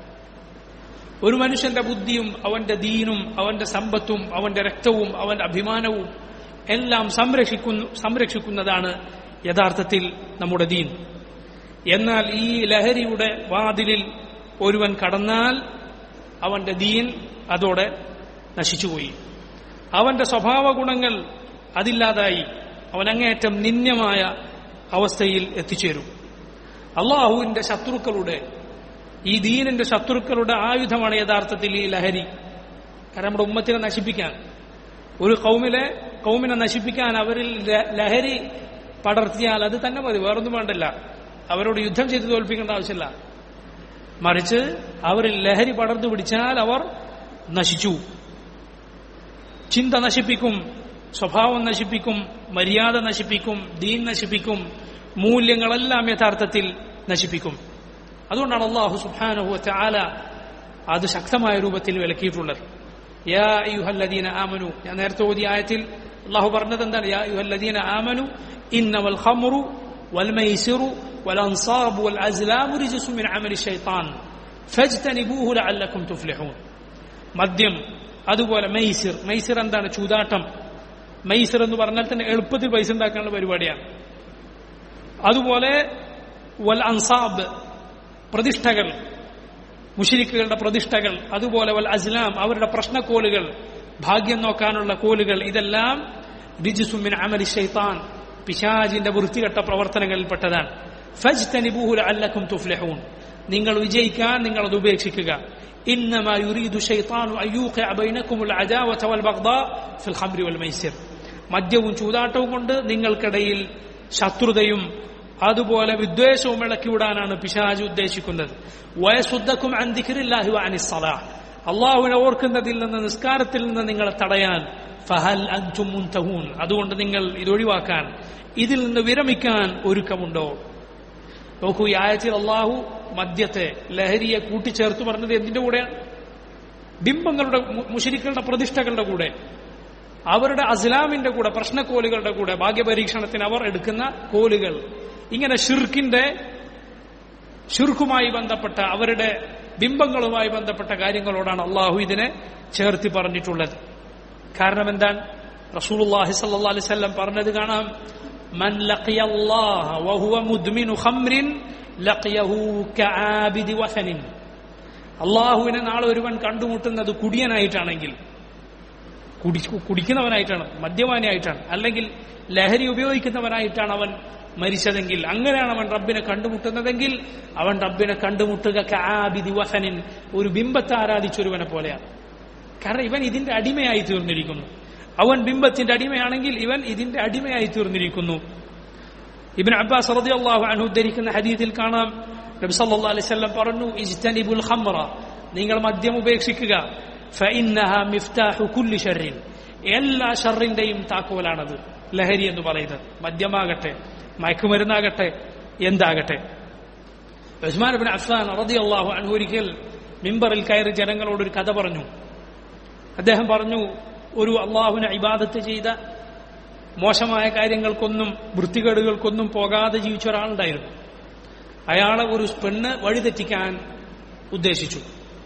ഒരു മനുഷ്യന്റെ ബുദ്ധിയും അവന്റെ ദീനും അവന്റെ സമ്പത്തും അവന്റെ രക്തവും അവന്റെ അഭിമാനവും എല്ലാം സംരക്ഷിക്കുന്നു സംരക്ഷിക്കുന്നതാണ് യഥാർത്ഥത്തിൽ നമ്മുടെ ദീൻ എന്നാൽ ഈ ലഹരിയുടെ വാതിലിൽ ഒരുവൻ കടന്നാൽ അവന്റെ ദീൻ അതോടെ നശിച്ചുപോയി അവന്റെ സ്വഭാവ ഗുണങ്ങൾ അതില്ലാതായി അവൻ അങ്ങേയറ്റം നിന്യമായ അവസ്ഥയിൽ എത്തിച്ചേരും അള്ളാഹുവിന്റെ ശത്രുക്കളുടെ ഈ ദീനിന്റെ ശത്രുക്കളുടെ ആയുധമാണ് യഥാർത്ഥത്തിൽ ഈ ലഹരി കാരണം നമ്മുടെ ഉമ്മത്തിനെ നശിപ്പിക്കാൻ ഒരു കൗമിലെ കൗമിനെ നശിപ്പിക്കാൻ അവരിൽ ല- ലഹരി പടർത്തിയാൽ അത് തന്നെ മതി വേറൊന്നും വേണ്ടല്ല അവരോട് യുദ്ധം ചെയ്ത് തോൽപ്പിക്കേണ്ട ആവശ്യമില്ല മറിച്ച് അവരിൽ ലഹരി പടർന്നു പിടിച്ചാൽ അവർ നശിച്ചു ചിന്ത നശിപ്പിക്കും സ്വഭാവം നശിപ്പിക്കും മര്യാദ നശിപ്പിക്കും ദീൻ നശിപ്പിക്കും മൂല്യങ്ങളെല്ലാം യഥാർത്ഥത്തിൽ നശിപ്പിക്കും അതുകൊണ്ടാണ് അള്ളാഹു സുബ്ഹാനഹു ചാല അത് ശക്തമായ രൂപത്തിൽ വിലക്കിയിട്ടുള്ളത് യാ അയ്യുഹല്ലദീന ആമനു ഞാൻ നേരത്തെ ഓതിയ ആയത്തിൽ അള്ളാഹു പറഞ്ഞത് എന്താണ് യാ അയ്യുഹല്ലദീന ആമനു ഇന്നമൽ ഖംറു വൽ മൈസിറു വൽ അൻസാബു വൽ അസ്ലാമു റിജ്സു മിൻ അമലി ശൈത്താൻ ഫജ്തനിബൂഹു ലഅല്ലക്കും തുഫ്ലിഹൂൻ മദ്യം അതുപോലെ മൈസിർ മൈസിർ എന്താണ് ചൂതാട്ടം മൈസിർ എന്ന് പറഞ്ഞാൽ തന്നെ എളുപ്പത്തിൽ പൈസ ഉണ്ടാക്കാനുള്ള പരിപാടിയാണ് അതുപോലെ വൽ അൻസാബ് പ്രതിഷ്ഠകൾ മുഷിരിക്കുകളുടെ പ്രതിഷ്ഠകൾ അതുപോലെ വൽ അസ്ലാം അവരുടെ പ്രശ്നക്കോലുകൾ ഭാഗ്യം നോക്കാനുള്ള കോലുകൾ ഇതെല്ലാം റിജിസുമിൻ അമലി ഷെയ്ത്താൻ പിശാജിന്റെ വൃത്തികെട്ട പ്രവർത്തനങ്ങളിൽപ്പെട്ടതാണ് ഫജ് തനിബൂഹുല അല്ലക്കും തുഫ്ലഹൂൻ നിങ്ങൾ വിജയിക്കാൻ നിങ്ങൾ അത് ഉപേക്ഷിക്കുക إنما يريد الشيطان أن يوقع بينكم العداوة والبغضاء في الخمر والميسر മദ്യവും ചൂതാട്ടവും കൊണ്ട് നിങ്ങൾക്കിടയിൽ ശത്രുതയും അതുപോലെ വിദ്വേഷവും ഇളക്കിവിടാനാണ് പിശാജ് ഉദ്ദേശിക്കുന്നത് വയസുദ്ധക്കും അന്തിഖിറില്ലാഹു അനിസ്സലാ അള്ളാഹുവിനെ ഓർക്കുന്നതിൽ നിന്ന് നിസ്കാരത്തിൽ നിന്ന് നിങ്ങളെ തടയാൻ ഫഹൽ അൻതും മുൻതഹൂൻ അതുകൊണ്ട് നിങ്ങൾ ഇതൊഴിവാക്കാൻ ഇതിൽ നിന്ന് വിരമിക്കാൻ ഒരുക്കമുണ്ടോ നോക്കൂ ഈ ആയത്തിൽ അള്ളാഹു മദ്യത്തെ ലഹരിയെ കൂട്ടിച്ചേർത്ത് പറഞ്ഞത് എന്തിന്റെ കൂടെയാണ് ബിംബങ്ങളുടെ മു- മുശരിക്കളുടെ പ്രതിഷ്ഠകളുടെ കൂടെ അവരുടെ അസ്ലാമിന്റെ കൂടെ പ്രശ്നക്കോലുകളുടെ കൂടെ ഭാഗ്യപരീക്ഷണത്തിന് അവർ എടുക്കുന്ന കോലുകൾ ഇങ്ങനെ ഷിർക്കിന്റെ ഷിർക്കുമായി ബന്ധപ്പെട്ട അവരുടെ ബിംബങ്ങളുമായി ബന്ധപ്പെട്ട കാര്യങ്ങളോടാണ് അള്ളാഹു ഇതിനെ ചേർത്തി പറഞ്ഞിട്ടുള്ളത് കാരണം എന്താണ് റസൂലുള്ളാഹി സ്വല്ലല്ലാഹി അലൈഹി വസല്ലം പറഞ്ഞത് കാണാം മൻ ലഖിയല്ലാഹ വഹുവ മുദ്മിനു ഖംറിൻ ലഖിയഹു കആബിദി വസനിൻ അള്ളാഹുവിനെ നാളെ ഒരുവൻ കണ്ടുമുട്ടുന്നത് കുടിയനായിട്ടാണെങ്കിൽ കുടി കുടിക്കുന്നവനായിട്ടാണ് മദ്യപാനിയായിട്ടാണ് അല്ലെങ്കിൽ ലഹരി ഉപയോഗിക്കുന്നവനായിട്ടാണ് അവൻ മരിച്ചതെങ്കിൽ അങ്ങനെയാണ് അവൻ റബ്ബിനെ കണ്ടുമുട്ടുന്നതെങ്കിൽ അവൻ റബ്ബിനെ കണ്ടുമുട്ടുക കആബിദി വസനിൻ ഒരു ബിംബത്തെ ആരാധിച്ചൊരുവനെ പോലെയാണ് കാരണം ഇവൻ ഇതിന്റെ അടിമയായി തീർന്നിരിക്കുന്നു അവൻ ബിംബത്തിന്റെ അടിമയാണെങ്കിൽ ഇവൻ ഇതിന്റെ അടിമയായി തീർന്നിരിക്കുന്നു ഇബിൻ അബ്ബാസ് റളിയല്ലാഹു അൻഹു ഉദ്ധരിക്കുന്ന ഹദീസിൽ കാണാം നബി സല്ലല്ലാഹു അലൈഹി വസല്ലം പറഞ്ഞു ഇജ്തനിബുൽ ഖംറ നിങ്ങൾ മദ്യം ഉപേക്ഷിക്കുക ഫഇന്നഹ മിഫ്താഹു കുല്ലി ഷർറിൻ എല്ലാ ഷർറിന്റെയും താക്കോലാണത് ലഹരി എന്ന് പറയുന്നത് മദ്യമാകട്ടെ മയക്കുമരുന്നാകട്ടെ എന്താകട്ടെ ഉസ്മാൻ ബിൻ അഫ്സാൻ റളിയല്ലാഹു അൻഹു ഒരിക്കൽ മിമ്പറിൽ കയറി ജനങ്ങളോട് ഒരു കഥ പറഞ്ഞു അദ്ദേഹം പറഞ്ഞു ഒരു അള്ളാഹുവിനെ ഇബാദത്ത് ചെയ്ത മോശമായ കാര്യങ്ങൾക്കൊന്നും വൃത്തികേടുകൾക്കൊന്നും പോകാതെ ജീവിച്ച ഒരാളുണ്ടായിരുന്നു അയാളെ ഒരു പെണ്ണ് വഴിതെറ്റിക്കാൻ ഉദ്ദേശിച്ചു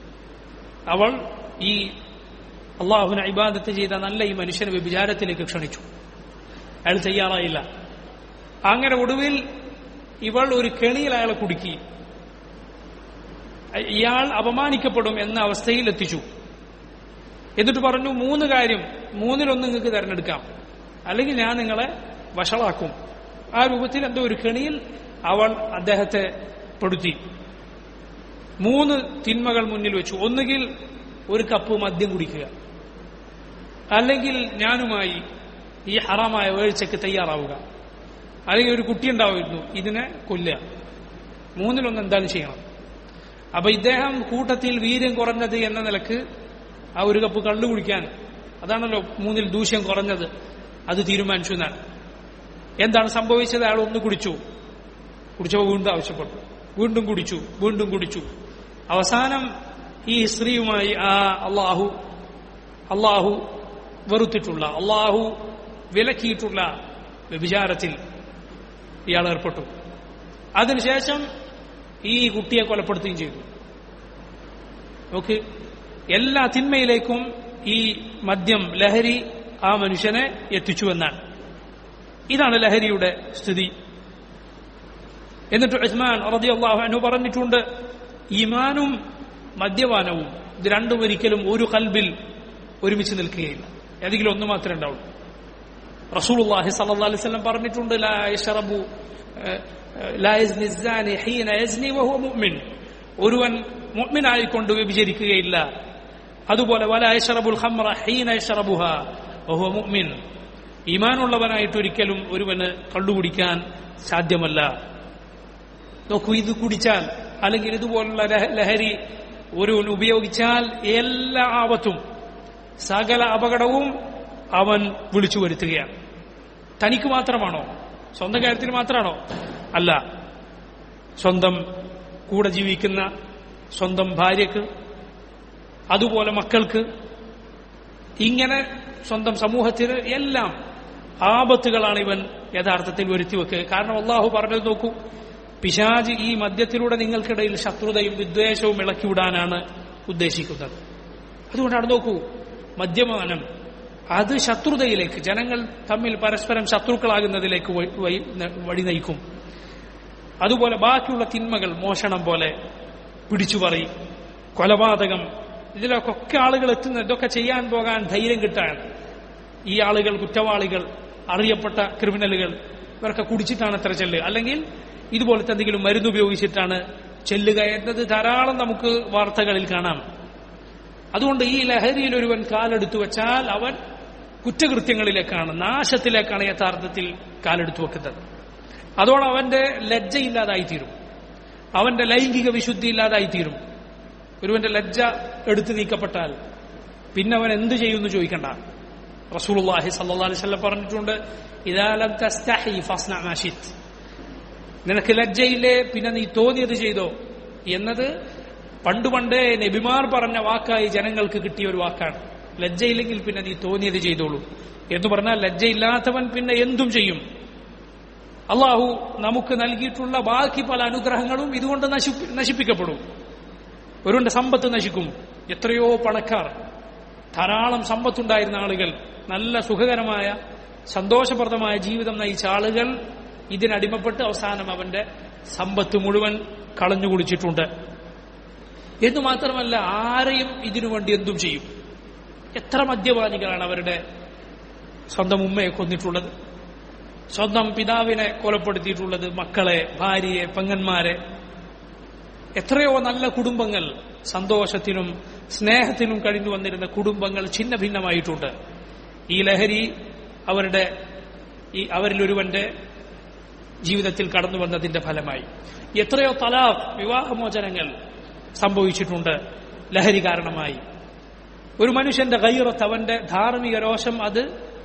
അവൾ ഈ അള്ളാഹുവിനെ ഇബാദത്ത് ചെയ്ത നല്ല ഈ മനുഷ്യനെ വ്യഭിചാരത്തിലേക്ക് ക്ഷണിച്ചു അയാൾ തയ്യാറായില്ല അങ്ങനെ ഒടുവിൽ ഇവൾ ഒരു കെണിയിൽ അയാളെ കുടുക്കി ഇയാൾ അപമാനിക്കപ്പെടും എന്ന അവസ്ഥയിൽ എത്തിച്ചു എന്നിട്ട് പറഞ്ഞു മൂന്ന് കാര്യം മൂന്നിലൊന്ന് നിങ്ങൾക്ക് തിരഞ്ഞെടുക്കാം അല്ലെങ്കിൽ ഞാൻ നിങ്ങളെ വഷളാക്കും ആ രൂപത്തിൽ എന്തോ ഒരു കെണിയിൽ അവൾ അദ്ദേഹത്തെ പെടുത്തി മൂന്ന് തിന്മകൾ മുന്നിൽ വെച്ചു ഒന്നുകിൽ ഒരു കപ്പ് മദ്യം കുടിക്കുക അല്ലെങ്കിൽ ഞാനുമായി ഈ ഹറാമായ വേഴ്ചയ്ക്ക് തയ്യാറാവുക അല്ലെങ്കിൽ ഒരു കുട്ടി ഉണ്ടാവുമായിരുന്നു ഇതിനെ കൊല്ലുക മൂന്നിലൊന്ന് എന്തായാലും ചെയ്യണം അപ്പൊ ഇദ്ദേഹം കൂട്ടത്തിൽ വീര്യം കുറഞ്ഞത് എന്ന നിലക്ക് ആ ഒരു കപ്പ് കള്ളു കുടിക്കാൻ അതാണല്ലോ മൂന്നിൽ ദൂഷ്യം കുറഞ്ഞത് അത് തീരുമാനിച്ചു എന്നാണ് എന്താണ് സംഭവിച്ചത് അയാൾ ഒന്ന് കുടിച്ചു കുടിച്ചപ്പോൾ വീണ്ടും ആവശ്യപ്പെട്ടു വീണ്ടും കുടിച്ചു വീണ്ടും കുടിച്ചു അവസാനം ഈ സ്ത്രീയുമായി ആ അള്ളാഹു അള്ളാഹു വെറുത്തിട്ടുള്ള അള്ളാഹു വിലക്കിയിട്ടുള്ള വ്യഭിചാരത്തിൽ ഇയാൾ ഏർപ്പെട്ടു അതിനുശേഷം ഈ കുട്ടിയെ കൊലപ്പെടുത്തുകയും ചെയ്തു നോക്ക് എല്ലാ തിന്മയിലേക്കും ഈ മദ്യം ലഹരി ആ മനുഷ്യനെ എത്തിച്ചു എന്നാണ് ഇതാണ് ലഹരിയുടെ സ്ഥിതി എന്നിട്ട് ഉസ്മാൻ റളിയല്ലാഹു അൻഹു പറഞ്ഞിട്ടുണ്ട് ഈമാനും മദ്യപാനവും ഇത് രണ്ടും ഒരിക്കലും ഒരു കൽബിൽ ഒരുമിച്ച് നിൽക്കുകയില്ല ഏതെങ്കിലും ഒന്ന് മാത്രമേ ഉണ്ടാവുള്ളൂ റസൂലുള്ളാഹി സ്വല്ലല്ലാഹു അലൈഹി വസല്ലം പറഞ്ഞിട്ടുണ്ട് ലാ യശ്റബു ലാ യസ്നി الزاني حين يزني وهو مؤمن ഒരുവൻ മുഅ്മിനായിക്കൊണ്ട് വ്യഭിചരിക്കുകയില്ല അതുപോലെ വലാ യശ്റബുൽ ഖംറ ഹീന യശ്റബുഹ വഹുവ മുഅ്മിൻ ഈമാനുള്ളവനായിട്ട് ഒരിക്കലും ഒരുവന് കള്ളുകുടിക്കാൻ സാധ്യമല്ല നോക്കൂ ഇത് കുടിച്ചാൽ അല്ലെങ്കിൽ ഇതുപോലുള്ള ലഹ- ലഹരി ഒരുവൻ ഉപയോഗിച്ചാൽ എല്ലാ ആപത്തും സകല അപകടവും അവൻ വിളിച്ചു വരുത്തുകയാണ് തനിക്ക് മാത്രമാണോ സ്വന്തം കാര്യത്തിന് മാത്രമാണോ അല്ല സ്വന്തം കൂടെ ജീവിക്കുന്ന സ്വന്തം ഭാര്യക്ക് അതുപോലെ മക്കൾക്ക് ഇങ്ങനെ സ്വന്തം സമൂഹത്തിന് എല്ലാം ആപത്തുകളാണ് ഇവൻ യഥാർത്ഥത്തിൽ വരുത്തി വെക്കുക കാരണം അള്ളാഹു പറഞ്ഞത് നോക്കൂ പിശാജ് ഈ മദ്യത്തിലൂടെ നിങ്ങൾക്കിടയിൽ ശത്രുതയും വിദ്വേഷവും ഇളക്കിവിടാനാണ് ഉദ്ദേശിക്കുന്നത് അതുകൊണ്ടാണ് നോക്കൂ മദ്യപാനം അത് ശത്രുതയിലേക്ക് ജനങ്ങൾ തമ്മിൽ പരസ്പരം ശത്രുക്കളാകുന്നതിലേക്ക് വഴി- വഴി- വഴി നയിക്കും അതുപോലെ ബാക്കിയുള്ള തിന്മകൾ മോഷണം പോലെ പിടിച്ചുപറി കൊലപാതകം ഇതിലൊക്കെ ഒക്കെ ആളുകൾ എത്തുന്നത് ഇതൊക്കെ ചെയ്യാൻ പോകാൻ ധൈര്യം കിട്ടാൻ ഈ ആളുകൾ കുറ്റവാളികൾ അറിയപ്പെട്ട ക്രിമിനലുകൾ ഇവരൊക്കെ കുടിച്ചിട്ടാണ് അത്ര ചെല്ലുക അല്ലെങ്കിൽ ഇതുപോലത്തെ എന്തെങ്കിലും മരുന്ന് ഉപയോഗിച്ചിട്ടാണ് ചെല്ലുക എന്നത് ധാരാളം നമുക്ക് വാർത്തകളിൽ കാണാം അതുകൊണ്ട് ഈ ലഹരിയിൽ ഒരുവൻ കാലെടുത്തു വെച്ചാൽ അവൻ കുറ്റകൃത്യങ്ങളിലേക്കാണ് നാശത്തിലേക്കാണ് യഥാർത്ഥത്തിൽ കാലെടുത്തു വെക്കുന്നത് അതോടെ അവന്റെ ലജ്ജയില്ലാതായിത്തീരും അവന്റെ ലൈംഗിക വിശുദ്ധി ഇല്ലാതായിത്തീരും ഒരുവന്റെ ലജ്ജ എടുത്തു നീക്കപ്പെട്ടാൽ പിന്നെ അവൻ എന്ത് ചെയ്യുമെന്ന് ചോദിക്കണ്ട റസൂലുള്ളാഹി സല്ലല്ലാഹു അലൈഹി വസല്ലം പറഞ്ഞിട്ടുണ്ട് ഇദാ ലം തസ്തഹി ഫസ്ന മാ ശിത്ത് നിനക്ക് ലജ്ജയില്ലേ പിന്നെ നീ തോന്നിയത് ചെയ്തോ എന്നത് പണ്ട് പണ്ടേ നബിമാർ പറഞ്ഞ വാക്കായി ജനങ്ങൾക്ക് കിട്ടിയ ഒരു വാക്കാണ് ലജ്ജയില്ലെങ്കിൽ പിന്നെ നീ തോന്നിയത് ചെയ്തോളൂ എന്ന് പറഞ്ഞാൽ ലജ്ജയില്ലാത്തവൻ പിന്നെ എന്തും ചെയ്യും അള്ളാഹു നമുക്ക് നൽകിയിട്ടുള്ള ബാക്കി പല അനുഗ്രഹങ്ങളും ഇതുകൊണ്ട് നശിപ്പി- നശിപ്പിക്കപ്പെടും ഒരുവന്റെ സമ്പത്ത് നശിക്കും എത്രയോ പണക്കാർ ധാരാളം സമ്പത്തുണ്ടായിരുന്ന ആളുകൾ നല്ല സുഖകരമായ സന്തോഷപ്രദമായ ജീവിതം നയിച്ച ആളുകൾ ഇതിനടിമപ്പെട്ട് അവസാനം അവന്റെ സമ്പത്ത് മുഴുവൻ കളഞ്ഞു കുടിച്ചിട്ടുണ്ട് എന്നു മാത്രമല്ല ആരെയും ഇതിനു വേണ്ടി എന്തും ചെയ്യും എത്ര മദ്യപാനികളാണ് അവരുടെ സ്വന്തം ഉമ്മയെ കൊന്നിട്ടുള്ളത് സ്വന്തം പിതാവിനെ കൊലപ്പെടുത്തിയിട്ടുള്ളത് മക്കളെ ഭാര്യയെ പെങ്ങന്മാരെ എത്രയോ നല്ല കുടുംബങ്ങൾ സന്തോഷത്തിനും സ്നേഹത്തിനും കഴിഞ്ഞു വന്നിരുന്ന കുടുംബങ്ങൾ ഛിന്ന ഭിന്നമായിട്ടുണ്ട് ഈ ലഹരി അവരുടെ ഈ അവരിലൊരുവന്റെ ജീവിതത്തിൽ കടന്നു വന്നതിന്റെ ഫലമായി എത്രയോ തലാഖ് വിവാഹമോചനങ്ങൾ സംഭവിച്ചിട്ടുണ്ട് ലഹരി കാരണമായി ഒരു മനുഷ്യന്റെ കൈറത്ത് അവന്റെ ധാർമ്മിക രോഷം അത്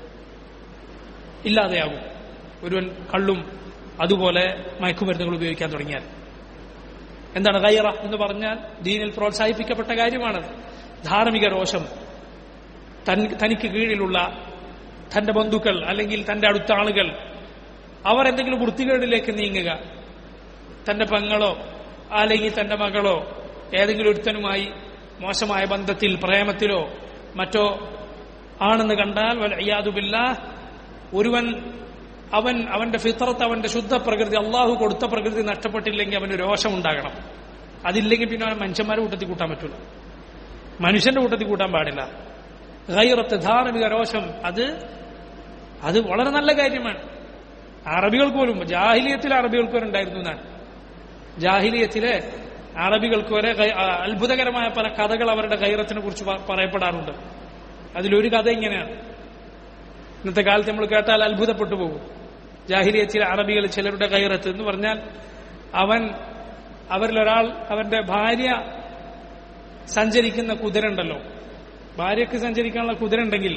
ഇല്ലാതെയാകും ഒരുവൻ കള്ളും അതുപോലെ മയക്കുമരുന്നുകൾ ഉപയോഗിക്കാൻ തുടങ്ങിയാൽ എന്താണ് ഗൈറ എന്ന് പറഞ്ഞാൽ ദീനിൽ പ്രോത്സാഹിപ്പിക്കപ്പെട്ട കാര്യമാണത് ധാർമ്മിക രോഷം തൻ- തനിക്ക് കീഴിലുള്ള തന്റെ ബന്ധുക്കൾ അല്ലെങ്കിൽ തന്റെ അടുത്ത ആളുകൾ അവർ എന്തെങ്കിലും വൃത്തികേടിലേക്ക് നീങ്ങുക തന്റെ പെങ്ങളോ അല്ലെങ്കിൽ തന്റെ മകളോ ഏതെങ്കിലും ഒരുത്തനുമായി മോശമായ ബന്ധത്തിൽ പ്രേമത്തിലോ മറ്റോ ആണെന്ന് കണ്ടാൽ വലയ്യാതുബില്ല ഒരുവൻ അവൻ അവന്റെ ഫിത്രത്ത് അവന്റെ ശുദ്ധ പ്രകൃതി അള്ളാഹു കൊടുത്ത പ്രകൃതി നഷ്ടപ്പെട്ടില്ലെങ്കിൽ അവന് രോഷമുണ്ടാകണം അതില്ലെങ്കിൽ പിന്നെ അവൻ മനുഷ്യന്മാരെ കൂട്ടത്തിൽ കൂട്ടാൻ പറ്റൂല മനുഷ്യന്റെ കൂട്ടത്തിൽ കൂട്ടാൻ പാടില്ല ഗൈറത്ത് ധാർമ്മിക രോഷം അത് അത് വളരെ നല്ല കാര്യമാണ് അറബികൾക്ക് പോലും ജാഹിലിയത്തിലെ അറബികൾക്ക് വരെ ഉണ്ടായിരുന്നു എന്നാണ് ജാഹിലിയത്തിലെ അറബികൾക്ക് വരെ ഗൈ- ആ, അത്ഭുതകരമായ പല കഥകൾ അവരുടെ ഗൈറത്തിനെ കുറിച്ച് പ- പറയപ്പെടാറുണ്ട് അതിലൊരു കഥ ഇങ്ങനെയാണ് ഇന്നത്തെ കാലത്ത് നമ്മൾ കേട്ടാൽ അത്ഭുതപ്പെട്ടു പോകും ജാഹിലിയത്തിലെ അറബികൾ ചിലരുടെ ഗൈറത്ത് എന്ന് പറഞ്ഞാൽ അവൻ അവരിലൊരാൾ അവന്റെ ഭാര്യ സഞ്ചരിക്കുന്ന കുതിര ഉണ്ടല്ലോ ഭാര്യയ്ക്ക് സഞ്ചരിക്കാനുള്ള കുതിര ഉണ്ടെങ്കിൽ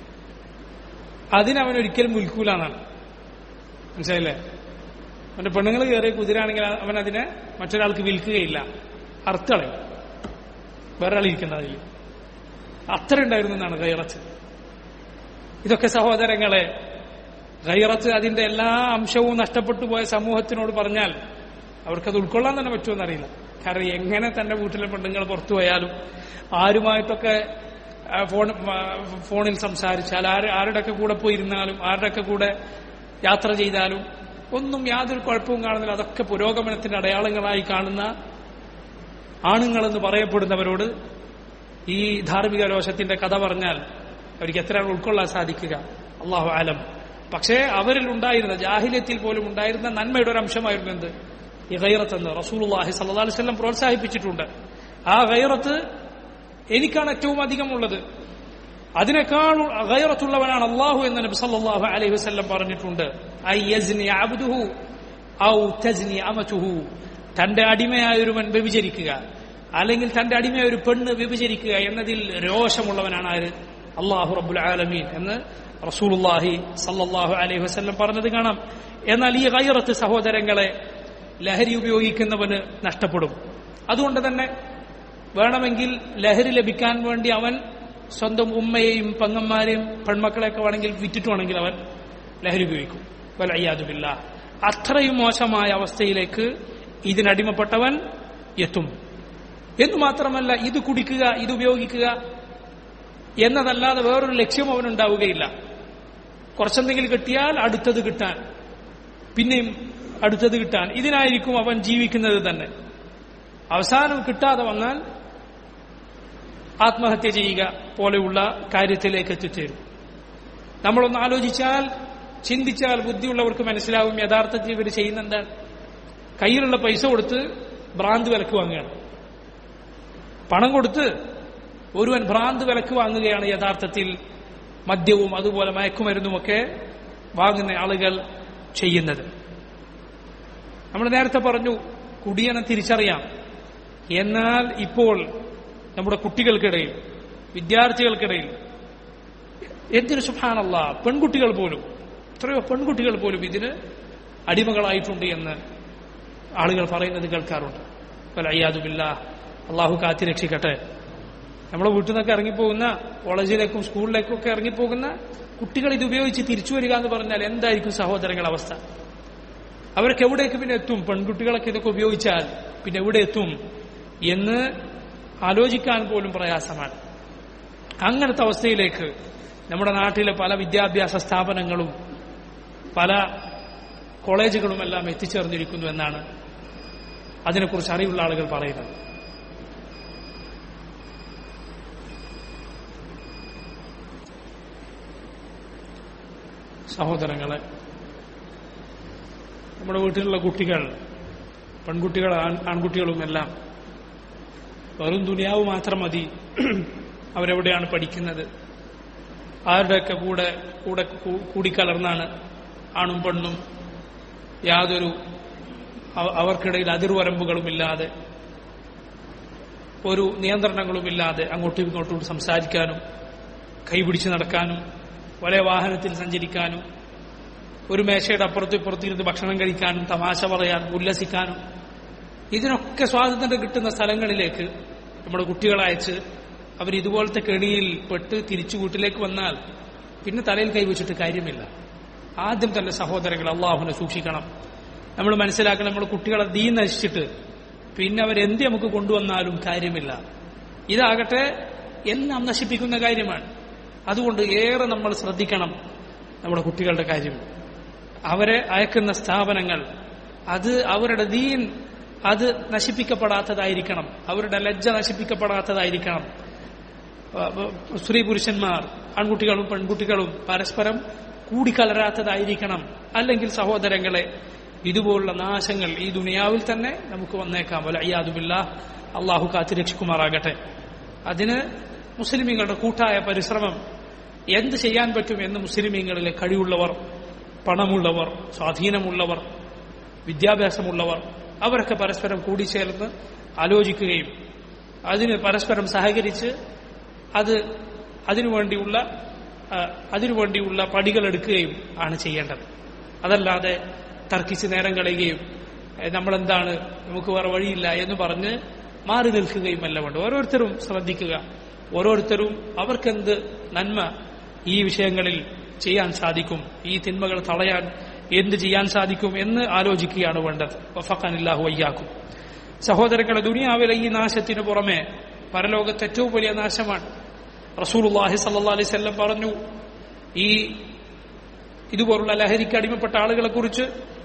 അതിനവൻ ഒരിക്കലും വിൽക്കൂല എന്നാണ് മനസ്സിലായില്ലേ അവന്റെ പെണ്ണുങ്ങൾ കയറിയ കുതിരാണെങ്കിൽ അവൻ അതിനെ മറ്റൊരാൾക്ക് വിൽക്കുകയില്ല അർത്ഥളയും വേറെ ആളിരിക്കുന്ന അതിൽ അത്ര ഉണ്ടായിരുന്നു എന്നാണ് ഗൈറത്ത് ഇതൊക്കെ സഹോദരങ്ങളെ ഗൈറത്ത് അതിന്റെ എല്ലാ അംശവും നഷ്ടപ്പെട്ടു പോയ സമൂഹത്തിനോട് പറഞ്ഞാൽ അവർക്കത് ഉൾക്കൊള്ളാൻ തന്നെ പറ്റുമെന്നറിയില്ല കാരണം എങ്ങനെ തന്റെ വീട്ടിലെ പെണ്ണുങ്ങൾ പുറത്തു പോയാലും ആരുമായിട്ടൊക്കെ ആ, ഫോൺ ആ, ഫോണിൽ സംസാരിച്ചാൽ ആര് ആരുടെയൊക്കെ കൂടെ പോയിരുന്നാലും ആരുടെയൊക്കെ കൂടെ യാത്ര ചെയ്താലും ഒന്നും യാതൊരു കുഴപ്പവും കാണുന്നില്ല അതൊക്കെ പുരോഗമനത്തിന്റെ അടയാളങ്ങളായി കാണുന്ന ആണുങ്ങളെന്ന് പറയപ്പെടുന്നവരോട് ഈ ധാർമ്മിക രോഷത്തിന്റെ കഥ പറഞ്ഞാൽ അവർക്ക് എത്രയാണ് ഉൾക്കൊള്ളാൻ സാധിക്കുക അള്ളാഹു ആലം പക്ഷേ അവരിൽ ഉണ്ടായിരുന്ന ജാഹില്യത്തിൽ പോലും ഉണ്ടായിരുന്ന നന്മയുടെ ഒരു അംശമായിരുന്നു എന്ത് ഈ ഗൈറത്ത് എന്ന് റസൂലുള്ളാഹി സല്ലല്ലാഹു അലൈഹി വസല്ലം പ്രോത്സാഹിപ്പിച്ചിട്ടുണ്ട് ആ ഗൈറത്ത് എനിക്കാണ് ഏറ്റവും അധികം ഉള്ളത് അതിനേക്കാൾ ഗൈറത്തുള്ളവനാണ് അള്ളാഹു എന്ന് നബി സല്ലല്ലാഹു അലൈഹി വസല്ലം പറഞ്ഞിട്ടുണ്ട് ഐ യസ്നി അബ്ദുഹു ഔ തസ്നി അമതുഹു തന്റെ അടിമയായ ഒരുവൻ വ്യഭിചരിക്കുക അല്ലെങ്കിൽ തന്റെ അടിമയായ ഒരു പെണ്ണ് വ്യഭിചരിക്കുക എന്നതിൽ രോഷമുള്ളവനാണ് ആര് അള്ളാഹു റബ്ബുൽ ആലമീൻ എന്ന് റസൂലുള്ളാഹി സല്ലല്ലാഹു അലൈഹി വസല്ലം പറഞ്ഞത് കാണാം എന്നാൽ ഈ ഗൈറത്ത് സഹോദരങ്ങളെ ലഹരി ഉപയോഗിക്കുന്നവന് നഷ്ടപ്പെടും അതുകൊണ്ട് തന്നെ വേണമെങ്കിൽ ലഹരി ലഭിക്കാൻ വേണ്ടി അവൻ സ്വന്തം ഉമ്മയെയും പെങ്ങന്മാരെയും പെൺമക്കളെയൊക്കെ വേണമെങ്കിൽ വിറ്റിട്ടുവാണെങ്കിൽ അവൻ ലഹരി ഉപയോഗിക്കും വലയ്യാതുമില്ല അത്രയും മോശമായ അവസ്ഥയിലേക്ക് ഇതിനടിമപ്പെട്ടവൻ എത്തും എന്നു മാത്രമല്ല ഇത് കുടിക്കുക ഇത് ഉപയോഗിക്കുക എന്നതല്ലാതെ വേറൊരു ലക്ഷ്യം അവനുണ്ടാവുകയില്ല കുറച്ചെന്തെങ്കിലും കിട്ടിയാൽ അടുത്തത് കിട്ടാൻ പിന്നെയും അടുത്തത് കിട്ടാൻ ഇതിനായിരിക്കും അവൻ ജീവിക്കുന്നത് തന്നെ അവസാനം കിട്ടാതെ വന്നാൽ ആത്മഹത്യ ചെയ്യുക പോലെയുള്ള കാര്യത്തിലേക്ക് എത്തിച്ചേരും നമ്മളൊന്ന് ആലോചിച്ചാൽ ചിന്തിച്ചാൽ ബുദ്ധിയുള്ളവർക്ക് മനസ്സിലാവും യഥാർത്ഥത്തിൽ ഇവർ ചെയ്യുന്ന എന്താണ് കയ്യിലുള്ള പൈസ കൊടുത്ത് ഭ്രാന്ത് വിലക്ക് വാങ്ങുകയാണ് പണം കൊടുത്ത് ഒരുവൻ ഭ്രാന്ത് വിലക്ക് വാങ്ങുകയാണ് യഥാർത്ഥത്തിൽ മദ്യവും അതുപോലെ മയക്കുമരുന്നുമൊക്കെ വാങ്ങുന്ന ആളുകൾ ചെയ്യുന്നത് നമ്മൾ നേരത്തെ പറഞ്ഞു കുടിയനെ തിരിച്ചറിയാം എന്നാൽ ഇപ്പോൾ നമ്മുടെ കുട്ടികൾക്കിടയിൽ വിദ്യാർത്ഥികൾക്കിടയിൽ എന്തിനു സുഭാനല്ല പെൺകുട്ടികൾ പോലും എത്രയോ പെൺകുട്ടികൾ പോലും ഇതിന് അടിമകളായിട്ടുണ്ട് എന്ന് ആളുകൾ പറയുന്നത് കേൾക്കാറുണ്ട് അയ്യാതുമില്ല അള്ളാഹു കാത്തി രക്ഷിക്കട്ടെ നമ്മുടെ വീട്ടിൽ നിന്നൊക്കെ ഇറങ്ങിപ്പോകുന്ന കോളേജിലേക്കും സ്കൂളിലേക്കും ഒക്കെ ഇറങ്ങിപ്പോകുന്ന കുട്ടികൾ ഇത് ഉപയോഗിച്ച് തിരിച്ചു വരിക എന്ന് പറഞ്ഞാൽ എന്തായിരിക്കും സഹോദരങ്ങളുടെ അവസ്ഥ അവർക്ക് എവിടേക്ക് പിന്നെ എത്തും പെൺകുട്ടികളൊക്കെ ഇതൊക്കെ ഉപയോഗിച്ചാൽ പിന്നെ എവിടെ എത്തും എന്ന് ആലോചിക്കാൻ പോലും പ്രയാസമാണ് അങ്ങനത്തെ അവസ്ഥയിലേക്ക് നമ്മുടെ നാട്ടിലെ പല വിദ്യാഭ്യാസ സ്ഥാപനങ്ങളും പല കോളേജുകളും എല്ലാം എത്തിച്ചേർന്നിരിക്കുന്നു എന്നാണ് അതിനെക്കുറിച്ച് അറിവുള്ള ആളുകൾ പറയുന്നത് സഹോദരങ്ങളെ നമ്മുടെ വീട്ടിലുള്ള കുട്ടികൾ പെൺകുട്ടികൾ ആൺ- ആൺകുട്ടികളും എല്ലാം വെറും ദുനിയാവ് മാത്രം മതി അവരെവിടെയാണ് പഠിക്കുന്നത് ആരുടെയൊക്കെ കൂടെ കൂടെ കൂ- കൂടിക്കലർന്നാണ് ആണും പെണ്ണും യാതൊരു അവ- അവർക്കിടയിൽ അതിർവരമ്പുകളുമില്ലാതെ ഒരു നിയന്ത്രണങ്ങളുമില്ലാതെ അങ്ങോട്ടും ഇങ്ങോട്ടും സംസാരിക്കാനും കൈപിടിച്ച് നടക്കാനും ഒരേ വാഹനത്തിൽ സഞ്ചരിക്കാനും ഒരു മേശയുടെ അപ്പുറത്തും ഇപ്പുറത്തും ഇരുന്ന് ഭക്ഷണം കഴിക്കാനും തമാശ പറയാനും ഉല്ലസിക്കാനും ഇതിനൊക്കെ സ്വാതന്ത്ര്യം കിട്ടുന്ന സ്ഥലങ്ങളിലേക്ക് നമ്മുടെ കുട്ടികളെ അയച്ച് അവർ ഇതുപോലത്തെ കെണിയിൽ പെട്ട് തിരിച്ചു വീട്ടിലേക്ക് വന്നാൽ പിന്നെ തലയിൽ കൈവച്ചിട്ട് കാര്യമില്ല ആദ്യം തന്നെ സഹോദരങ്ങൾ അള്ളാഹുനെ സൂക്ഷിക്കണം നമ്മൾ മനസ്സിലാക്കണം നമ്മൾ കുട്ടികളെ ദീ നശിച്ചിട്ട് പിന്നെ അവരെന്ത് നമുക്ക് കൊണ്ടുവന്നാലും കാര്യമില്ല ഇതാകട്ടെ എല്ലാം നശിപ്പിക്കുന്ന കാര്യമാണ് അതുകൊണ്ട് ഏറെ നമ്മൾ ശ്രദ്ധിക്കണം നമ്മുടെ കുട്ടികളുടെ കാര്യം അവരെ അയക്കുന്ന സ്ഥാപനങ്ങൾ അത് അവരുടെ ദീൻ അത് നശിപ്പിക്കപ്പെടാത്തതായിരിക്കണം അവരുടെ ലജ്ജ നശിപ്പിക്കപ്പെടാത്തതായിരിക്കണം ആ, സ്ത്രീ പുരുഷന്മാർ ആൺകുട്ടികളും പെൺകുട്ടികളും പരസ്പരം കൂടിക്കലരാത്തതായിരിക്കണം അല്ലെങ്കിൽ സഹോദരങ്ങളെ ഇതുപോലുള്ള നാശങ്ങൾ ഈ ദുനിയാവിൽ തന്നെ നമുക്ക് വന്നേക്കാം വല അയ്യാദുബില്ല അള്ളാഹു കാത്തിരക്ഷിക്കുമാറാകട്ടെ അതിന് മുസ്ലിമീങ്ങളുടെ കൂട്ടായ പരിശ്രമം എന്ത് ചെയ്യാൻ പറ്റും എന്ന് മുസ്ലിമീങ്ങളിലെ കഴിവുള്ളവർ പണമുള്ളവർ സ്വാധീനമുള്ളവർ വിദ്യാഭ്യാസമുള്ളവർ അവരൊക്കെ പരസ്പരം കൂടിച്ചേർന്ന് ആലോചിക്കുകയും അതിന് പരസ്പരം സഹകരിച്ച് അത് അതിനുവേണ്ടിയുള്ള ആ, അതിനുവേണ്ടിയുള്ള പടികളെടുക്കുകയും ആണ് ചെയ്യേണ്ടത് അതല്ലാതെ തർക്കിച്ച് നേരം കളയുകയും "ഏ, നമ്മളെന്താണ് നമുക്ക് വേറെ വഴിയില്ല എന്ന് പറഞ്ഞ് മാറി നിൽക്കുകയും അല്ല വേണ്ട ഓരോരുത്തരും ശ്രദ്ധിക്കുക ഓരോരുത്തരും അവർക്കെന്ത് നന്മ ഈ വിഷയങ്ങളിൽ ചെയ്യാൻ സാധിക്കും ഈ തിന്മകൾ തടയാൻ എന്ത് ചെയ്യാൻ സാധിക്കും എന്ന് ആലോചിക്കുകയാണ് വേണ്ടത് വഫഖാനില്ലാഹു വയ്യാക്കും സഹോദരങ്ങളെ ദുനിയാവിലെ ഈ നാശത്തിനു പുറമെ പരലോകത്ത് ഏറ്റവും വലിയ നാശമാണ് റസൂലുള്ളാഹി സല്ലല്ലാഹു അലൈഹി വസല്ലം പറഞ്ഞു ഈ ഇതുപോലുള്ള ലഹരിക്ക് അടിമപ്പെട്ട ആളുകളെ കുറിച്ച്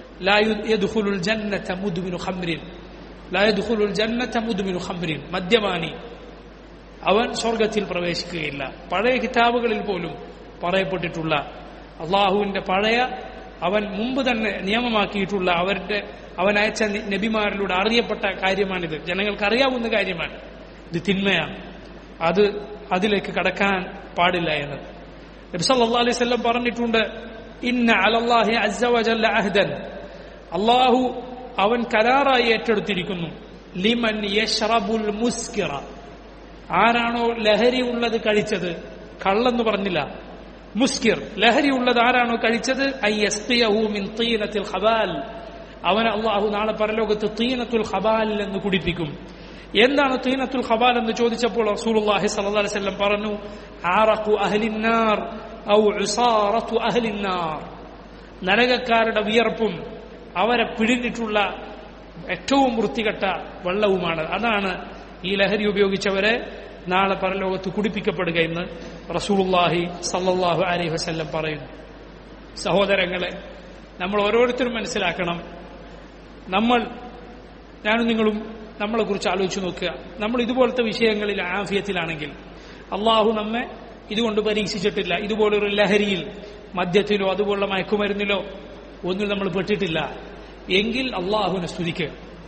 മദ്യപാനി അവൻ സ്വർഗത്തിൽ പ്രവേശിക്കുകയില്ല പഴയ കിതാബുകളിൽ പോലും പറയപ്പെട്ടിട്ടുള്ള അള്ളാഹുവിന്റെ പഴയ അവൻ മുമ്പ് തന്നെ നിയമമാക്കിയിട്ടുള്ള അവരുടെ അവൻ അയച്ച നി- നബിമാരിലൂടെ അറിയപ്പെട്ട കാര്യമാണിത് ജനങ്ങൾക്ക് അറിയാവുന്ന കാര്യമാണ് ഇത് തിന്മയാണ് അത് അതിലേക്ക് കടക്കാൻ പാടില്ല എന്നത് നബി സല്ലല്ലാഹു അലൈഹി വസല്ലം പറഞ്ഞിട്ടുണ്ട് ഇന്ന അലല്ലാഹി അസ്സ വജല്ല അഹ്ദൻ അള്ളാഹു അവൻ കരാറായി ഏറ്റെടുത്തിരിക്കുന്നു ലിമൻ യശ്റബുൽ മുസ്കിറ ആരാണോ ലഹരി ഉള്ളത് കഴിച്ചത് കള്ളെന്ന് പറഞ്ഞില്ല മുസ്കിർ ലഹരി ഉള്ളത് ആരാണോ കഴിച്ചത് ഐ യസ്ഖിയഹു മിൻ തീനത്തിൽ ഖബാൽ അവൻ അള്ളാഹു നാളെ പരലോകത്ത് തീനത്തുൽ ഖബാൽ എന്ന് കുടിപ്പിക്കും എന്താണ് തീനത്തുൽ ഖബാൽ എന്ന് ചോദിച്ചപ്പോൾ റസൂലുള്ളാഹി സ്വല്ലല്ലാഹു അലൈഹി വസല്ലം പറഞ്ഞു ആറഖു അഹ്ലിന്നാർ ഔ ഉസാറത്തു അഹ്ലിന്നാർ നരകക്കാരുടെ വിയർപ്പും അവരെ പിഴിഞ്ഞിട്ടുള്ള ഏറ്റവും വൃത്തികെട്ട വെള്ളവുമാണ് അതാണ് ഈ ലഹരി ഉപയോഗിച്ചവരെ നാളെ പരലോകത്ത് കുടിപ്പിക്കപ്പെടുക എന്ന് റസൂലുള്ളാഹി സല്ലല്ലാഹു അലൈഹി വസല്ലം പറയുന്നു സഹോദരങ്ങളെ നമ്മൾ ഓരോരുത്തരും മനസ്സിലാക്കണം നമ്മൾ ഞാനും നിങ്ങളും നമ്മളെ കുറിച്ച് ആലോചിച്ച് നോക്കുക നമ്മൾ ഇതുപോലത്തെ വിഷയങ്ങളിൽ ആഫിയത്തിലാണെങ്കിൽ അള്ളാഹു നമ്മെ ഇതുകൊണ്ട് പരീക്ഷിച്ചിട്ടില്ല ഇതുപോലൊരു ലഹരിയിൽ മദ്യത്തിലോ അതുപോലുള്ള മയക്കുമരുന്നിലോ ഒന്നും നമ്മൾ പെട്ടിട്ടില്ല എങ്കിൽ അള്ളാഹുവിനെ സ്തുതിക്കുക